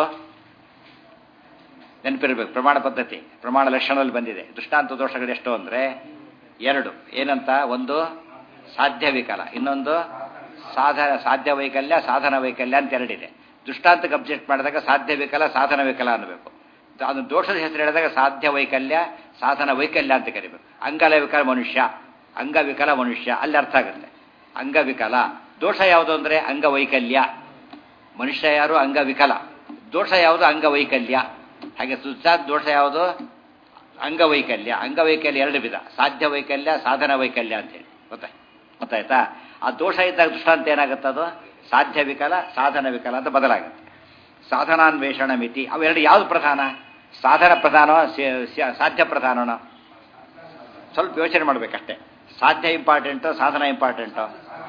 ನೆನಪಿರ್ಬೇಕು ಪ್ರಮಾಣ ಪದ್ಧತಿ ಪ್ರಮಾಣ ಲಕ್ಷಣದಲ್ಲಿ ಬಂದಿದೆ ದೃಷ್ಟಾಂತ ದೋಷಗಳು ಎಷ್ಟು ಅಂದರೆ ಎರಡು ಏನಂತ ಒಂದು ಸಾಧ್ಯ ವಿಕಲ ಇನ್ನೊಂದು ಸಾಧನ ಸಾಧ್ಯ ವೈಕಲ್ಯ ಸಾಧನ ವೈಕಲ್ಯ ಅಂತ ಎರಡಿದೆ ದೃಷ್ಟಾಂತಕ್ಕೆ ಅಬ್ಜೆಕ್ಟ್ ಮಾಡಿದಾಗ ಸಾಧ್ಯ ವಿಕಲ ಸಾಧನ ವಿಕಲ ಅನ್ನಬೇಕು ಅದು ದೋಷದ ಹೆಸರು ಹೇಳಿದಾಗ ಸಾಧ್ಯ ವೈಕಲ್ಯ ಸಾಧನ ವೈಕಲ್ಯ ಅಂತ ಕರಿಬೇಕು ಅಂಗಲ ವಿಕಲ ಮನುಷ್ಯ ಅಂಗವಿಕಲ ಮನುಷ್ಯ ಅಲ್ಲಿ ಅರ್ಥ ಆಗುತ್ತೆ ಅಂಗವಿಕಲ ದೋಷ ಯಾವುದು ಅಂದರೆ ಅಂಗವೈಕಲ್ಯ ಮನುಷ್ಯ ಯಾರು ಅಂಗವಿಕಲ ದೋಷ ಯಾವುದು ಅಂಗವೈಕಲ್ಯ ಹಾಗೆ ಸುತ್ತಾದ ದೋಷ ಯಾವುದು ಅಂಗವೈಕಲ್ಯ ಅಂಗವೈಕಲ್ಯ ಎರಡು ವಿಧ ಸಾಧ್ಯ ವೈಕಲ್ಯ ಸಾಧನ ವೈಕಲ್ಯ ಅಂತೇಳಿ ಗೊತ್ತಾಯ್ತು ಗೊತ್ತಾಯ್ತಾ ಆ ದೋಷ ಇದ್ದಾಗ ದೃಷ್ಟಾಂತ ಏನಾಗುತ್ತೆ ಅದು ಸಾಧ್ಯ ವಿಕಲ ಸಾಧನ ವಿಕಲ ಅಂತ ಬದಲಾಗುತ್ತೆ ಸಾಧನಾನ್ವೇಷಣ ಮಿತಿ ಅವೆರಡು ಯಾವುದು ಪ್ರಧಾನ ಸಾಧನ ಪ್ರಧಾನೋ ಸಾಧ್ಯ ಪ್ರಧಾನನೋ ಸ್ವಲ್ಪ ಯೋಚನೆ ಮಾಡಬೇಕಷ್ಟೇ ಸಾಧ್ಯ ಇಂಪಾರ್ಟೆಂಟು ಸಾಧನ ಇಂಪಾರ್ಟೆಂಟು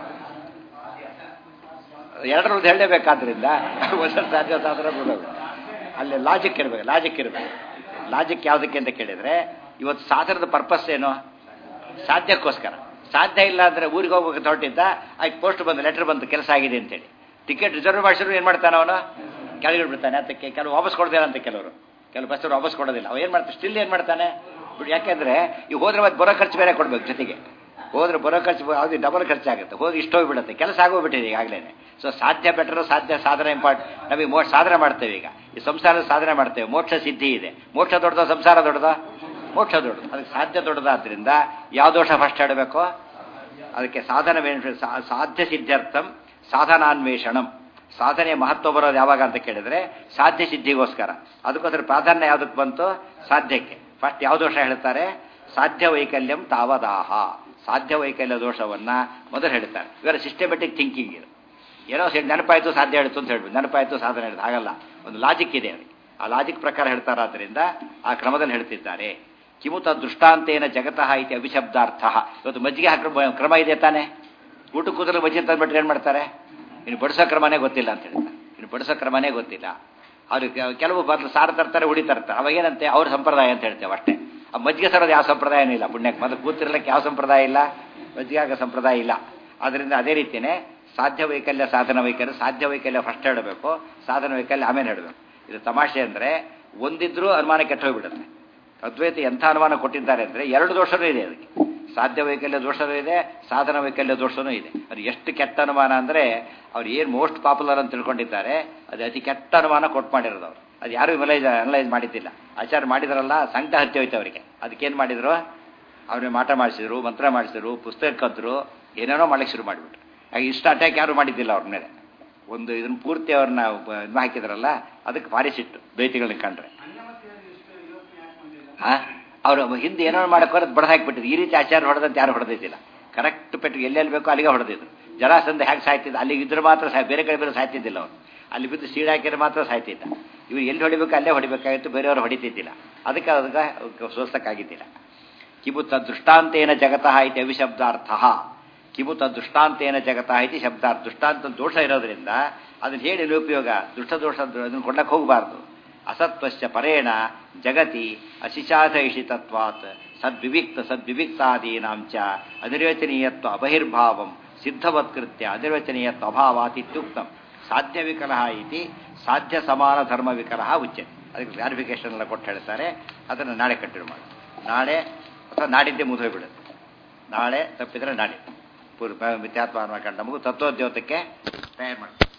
ಎರಡರದ್ದು ಹೇಳಲೇಬೇಕಾದ್ರಿಂದ ಒಂದ್ಸಲ ಸಾಧ್ಯ ಸಾಧನ ಬಿಡೋದು ಅಲ್ಲಿ ಲಾಜಿಕ್ ಇರಬೇಕು ಲಾಜಿಕ್ ಇರಬೇಕು ಲಾಜಿಕ್ ಯಾವುದಕ್ಕೆ ಅಂತ ಕೇಳಿದರೆ ಇವತ್ತು ಸಾಧನದ ಪರ್ಪಸ್ ಏನು ಸಾಧ್ಯಕ್ಕೋಸ್ಕರ ಸಾಧ್ಯ ಇಲ್ಲ ಅಂದರೆ ಊರಿಗೆ ಹೋಗ್ಬೇಕು ಹೊರಟಿದ್ದ ಆಯ್ತು ಪೋಸ್ಟ್ ಬಂದು ಲೆಟರ್ ಬಂತು ಕೆಲಸ ಆಗಿದೆ ಅಂತೇಳಿ ಟಿಕೆಟ್ ರಿಸರ್ವ್ ಮಾಡಿಸಿದ್ರು ಏನು ಮಾಡ್ತಾನೆ ಅವನು ಕೆಳಗೆ ಬಿಡ್ತಾನೆ ಅದಕ್ಕೆ ಕೆಲವು ವಾಪಸ್ ಕೊಡೋದಿಲ್ಲ ಅಂತ ಕೆಲವರು ಕೆಲವು ಬಸ್ಸರು ವಾಪಸ್ ಕೊಡೋದಿಲ್ಲ ಅವ ಏನು ಮಾಡ್ತಾನೆ ಸ್ಟಿಲ್ ಏನು ಮಾಡ್ತಾನೆ ಬಿಡು ಯಾಕೆಂದರೆ ಈಗ ಹೋದ್ರೆ ಮತ್ತೆ ಬರೋ ಖರ್ಚು ಬೇರೆ ಕೊಡ್ಬೇಕು ಜೊತೆಗೆ ಹೋದ್ರೆ ಬರೋ ಖರ್ಚು ಅದು ಡಬಲ್ ಖರ್ಚಾಗುತ್ತೆ ಹೋಗಿ ಇಷ್ಟ ಹೋಗ್ಬಿಡುತ್ತೆ ಕೆಲಸ ಆಗೋಗ್ಬಿಟ್ಟಿದೆ ಈಗಾಗಲೇ ಸೊ ಸಾಧ್ಯ ಬೆಟರು ಸಾಧ್ಯ ಸಾಧನೆ ಇಂಪಾರ್ಟ್ ನಮಗೆ ಮೋ ಸಾಧನೆ ಮಾಡ್ತೇವೆ ಈಗ ಈ ಸಂಸಾರದ ಸಾಧನೆ ಮಾಡ್ತೇವೆ ಮೋಕ್ಷ ಸಿದ್ಧಿ ಇದೆ ಮೋಕ್ಷ ದೊಡ್ಡದ ಸಂಸಾರ ದೊಡ್ಡದ ಮೋಕ್ಷ ದೊಡ್ಡದು ಅದಕ್ಕೆ ಸಾಧ್ಯ ದೊಡ್ಡದಾದ್ರಿಂದ ಯಾವ ದೋಷ ಫಸ್ಟ್ ಹೇಳಬೇಕು ಅದಕ್ಕೆ ಸಾಧನ ಸಾಧ್ಯ ಸಿದ್ಧಾರ್ಥಂ ಸಾಧನಾನ್ವೇಷಣಂ ಸಾಧನೆಯ ಮಹತ್ವ ಬರೋದು ಯಾವಾಗ ಅಂತ ಕೇಳಿದ್ರೆ ಸಾಧ್ಯ ಸಿದ್ಧಿಗೋಸ್ಕರ ಅದಕ್ಕೋಸ್ಕರ ಪ್ರಾಧಾನ್ಯ ಯಾವುದಕ್ಕೆ ಬಂತು ಸಾಧ್ಯಕ್ಕೆ ಫಸ್ಟ್ ಯಾವ ದೋಷ ಹೇಳ್ತಾರೆ ಸಾಧ್ಯ ವೈಕಲ್ಯಂ ತಾವದಾಹ ಸಾಧ್ಯ ವೈಕಲ್ಯ ದೋಷವನ್ನ ಮೊದಲು ಹೇಳ್ತಾರೆ ಇವೆಲ್ಲ ಸಿಸ್ಟಮೆಟಿಕ್ ಥಿಂಕಿಂಗ್ ಇದು ಏನೋ ನೆನಪಾಯಿತು ಸಾಧ್ಯ ಹೇಳ್ತು ಅಂತ ಹೇಳ್ಬೋದು ನೆನಪಾಯಿತು ಸಾಧನೆ ಹೇಳ್ತು ಹಾಗಲ್ಲ ಒಂದು ಲಾಜಿಕ್ ಇದೆ ಅದಕ್ಕೆ ಆ ಲಾಜಿಕ್ ಪ್ರಕಾರ ಹೇಳ್ತಾರಾದ್ರಿಂದ ಆ ಕ್ರಮದಲ್ಲಿ ಹೇಳ್ತಿದ್ದಾರೆ ಕಿಮುತ ದೃಷ್ಟಾಂತೇನ ಜಗತಃ ಇತಿ ಅಭಿಶಬ್ದಾರ್ಥ ಇವತ್ತು ಮಜ್ಜಿಗೆ ಹಾಕೋ ಕ್ರಮ ಇದೆ ತಾನೆ ಊಟ ಕೂದಲು ಮಜ್ಜಿಗೆ ತಂದ್ಬಿಟ್ರೆ ಏನು ಮಾಡ್ತಾರೆ ಇನ್ನು ಬಡಿಸೋ ಕ್ರಮನೇ ಗೊತ್ತಿಲ್ಲ ಅಂತ ಹೇಳ್ತಾರೆ ಇನ್ನು ಬಡಿಸೋ ಕ್ರಮನೇ ಗೊತ್ತಿಲ್ಲ ಅವ್ರು ಕೆಲವು ಬದಲು ಸಾರು ತರ್ತಾರೆ ಹುಡಿ ತರ್ತಾರೆ ಅವಾಗ ಏನಂತೆ ಅವ್ರ ಸಂಪ್ರದಾಯ ಅಂತ ಹೇಳ್ತೇವೆ ಅಷ್ಟೇ ಆ ಮಜ್ಜಿಗೆ ಸರೋದು ಯಾವ ಸಂಪ್ರದಾಯನೂ ಇಲ್ಲ ಪುಣ್ಯಕ್ಕೆ ಮೊದಲು ಕೂತಿರ್ಲಿಕ್ಕೆ ಯಾವ ಸಂಪ್ರದಾಯ ಇಲ್ಲ ಮಜ್ಜಿಗೆ ಹಾಕೋ ಸಂಪ್ರದಾಯ ಇಲ್ಲ ಆದ್ದರಿಂದ ಅದೇ ರೀತಿಯೇ ಸಾಧ್ಯ ವೈಕಲ್ಯ ಸಾಧನ ವೈಕಲ್ಯ ಸಾಧ್ಯ ವೈಕಲ್ಯ ಫಸ್ಟ್ ಹೇಳಬೇಕು ಸಾಧನ ವೈಕಲ್ಯ ಆಮೇಲೆ ಹೇಳಬೇಕು ಇದು ತಮಾಷೆ ಅಂದರೆ ಒಂದಿದ್ರೂ ಅನುಮಾನ ಕೆಟ್ಟ ಹೋಗ್ಬಿಡುತ್ತೆ ಅದ್ವೈತ ಎಂಥ ಅನುಮಾನ ಕೊಟ್ಟಿದ್ದಾರೆ ಅಂದರೆ ಎರಡು ದೋಷನೂ ಇದೆ ಅದಕ್ಕೆ ಸಾಧ್ಯ ವೈಕಲ್ಯ ದೋಷನೂ ಇದೆ ಸಾಧನ ವೈಕಲ್ಯ ದೋಷನೂ ಇದೆ ಅದು ಎಷ್ಟು ಕೆಟ್ಟ ಅನುಮಾನ ಅಂದರೆ ಅವ್ರು ಏನು ಮೋಸ್ಟ್ ಪಾಪ್ಯುಲರ್ ಅಂತ ತಿಳ್ಕೊಂಡಿದ್ದಾರೆ ಅದು ಅತಿ ಕೆಟ್ಟ ಅನುಮಾನ ಕೊಟ್ಟು ಮಾಡಿರೋದು ಅವರು ಅದು ಯಾರು ಅನಲೈಸ್ ಅನಲೈಸ್ ಮಾಡಿದ್ದಿಲ್ಲ ಆಚಾರ ಮಾಡಿದ್ರಲ್ಲ ಸಂಕಟ ಹತ್ತಿ ಹೋಯ್ತು ಅವರಿಗೆ ಅದಕ್ಕೇನು ಮಾಡಿದ್ರು ಅವ್ರಿಗೆ ಮಾಟ ಮಾಡಿಸಿದ್ರು ಮಂತ್ರ ಮಾಡಿಸಿದ್ರು ಪುಸ್ತಕ ಕದ್ರು ಏನೇನೋ ಮಾಡಲಿಕ್ಕೆ ಶುರು ಮಾಡಿಬಿಟ್ರು ಹಾಗೆ ಇಷ್ಟ ಅಟ್ಯಾಕ್ ಯಾರು ಮಾಡಿದ್ದಿಲ್ಲ ಅವ್ರ ಮೇಲೆ ಒಂದು ಇದನ್ನ ಪೂರ್ತಿ ಅವ್ರನ್ನ ಇದು ಹಾಕಿದ್ರಲ್ಲ ಅದಕ್ಕೆ ಭಾರಿ ಸಿಟ್ಟು ದ್ವೈತಿಗಳನ್ನ ಕಂಡ್ರೆ ಹಾ ಅವರು ಹಿಂದೆ ಏನೋ ಮಾಡಕ್ಕೆ ಬಡ ಹಾಕಿಬಿಟ್ಟಿದ್ರು ಈ ರೀತಿ ಆಚಾರ ಹೊಡೆದಂತ ಯಾರು ಹೊಡೆದಿದ್ದಿಲ್ಲ ಕರೆಕ್ಟ್ ಪೆಟ್ಟು ಎಲ್ಲೆಲ್ಲಿ ಬೇಕೋ ಅಲ್ಲಿಗೆ ಹೊಡೆದಿದ್ರು ಜಲಾಸಂಧ ಹೇಗೆ ಸಾಯ್ತಿದ್ದ ಅಲ್ಲಿಗೆ ಇದ್ರೆ ಮಾತ್ರ ಸಾಯ್ ಬೇರೆ ಕಡೆ ಬೇರೆ ಸಾಯ್ತಿದ್ದಿಲ್ಲ ಅವ್ರು ಅಲ್ಲಿ ಬಿದ್ದು ಸೀಡ್ ಹಾಕಿದ್ರೆ ಮಾತ್ರ ಸಾಯ್ತಿದ್ದ ಇವು ಎಲ್ಲಿ ಹೊಡಿಬೇಕು ಅಲ್ಲೇ ಹೊಡಿಬೇಕಾಗಿತ್ತು ಬೇರೆಯವರು ಹೊಡಿತಿದ್ದಿಲ್ಲ ಅದಕ್ಕೆ ಅದಕ್ಕೆ ಸೋಸಕ್ಕಾಗಿದ್ದಿಲ್ಲ ಕಿಬುತ ದೃಷ್ಟಾಂತೇನ ಜಗತಃ ಇತಿ ಅವಿಶಬ್ದಾರ್ಥ ಕಿಬುತ ದೃಷ್ಟಾಂತೇನ ಜಗತಃ ಇತಿ ಶಬ್ದಾರ್ಥ ದೃಷ್ಟಾಂತ ದೋಷ ಇರೋದ್ರಿಂದ ಅದನ್ನ ಹೇಳಿ ನಿರುಪಯೋಗ ದುಷ್ಟ ದೋಷ ಅದನ್ನು ಕೊಡ್ಲಕ್ಕೆ ಹೋಗಬಾರ್ದು ಅಸತ್ವಶ್ಚ ಪರೇಣ ಜಗತಿ ಅಶಿಚಾಧಯಿಷಿತತ್ವಾತ್ ಸದ್ವಿವಿಕ್ತ ಸದ್ವಿವಿಕ್ತಾದೀನಾಂಚ ಅನಿರ್ವಚನೀಯತ್ವ ಅಬಹಿರ್ಭಾವಂ ಸಿದ್ಧವತ್ಕೃತ್ಯ ಅನಿರ್ವಚನೀಯತ್ವ ಅಭಾವಾತ್ ಇತ್ಯುಕ್ತಂ ಸಾಧ್ಯ ವಿಕಲಃ ಇತಿ ಸಾಧ್ಯ ಸಮಾನ ಧರ್ಮ ವಿಕಲಃ ಉಚ್ಯತೆ ಅದಕ್ಕೆ ಕ್ಲಾರಿಫಿಕೇಶನ್ ಎಲ್ಲ ಕೊಟ್ಟು ಹೇಳ್ತಾರೆ ಅದನ್ನು ನಾಳೆ ಕಂಟಿನ್ಯೂ ಮಾಡಿ ನಾಳೆ ಅಥವಾ ನಾಡಿದ್ದೇ ಮುಗಿದೋಗ್ಬಿಡುತ್ತೆ ನಾಳೆ ತಪ್ಪಿದ್ರೆ ನಾಡಿದ್ದು ಪೂರ್ವ ಮಿಥ್ಯಾತ್ಮ ಕಂಡ ಮಗು ತತ್ವೋದ್ಯೋತಕ್ಕೆ ತಯಾರು ಮಾಡಿ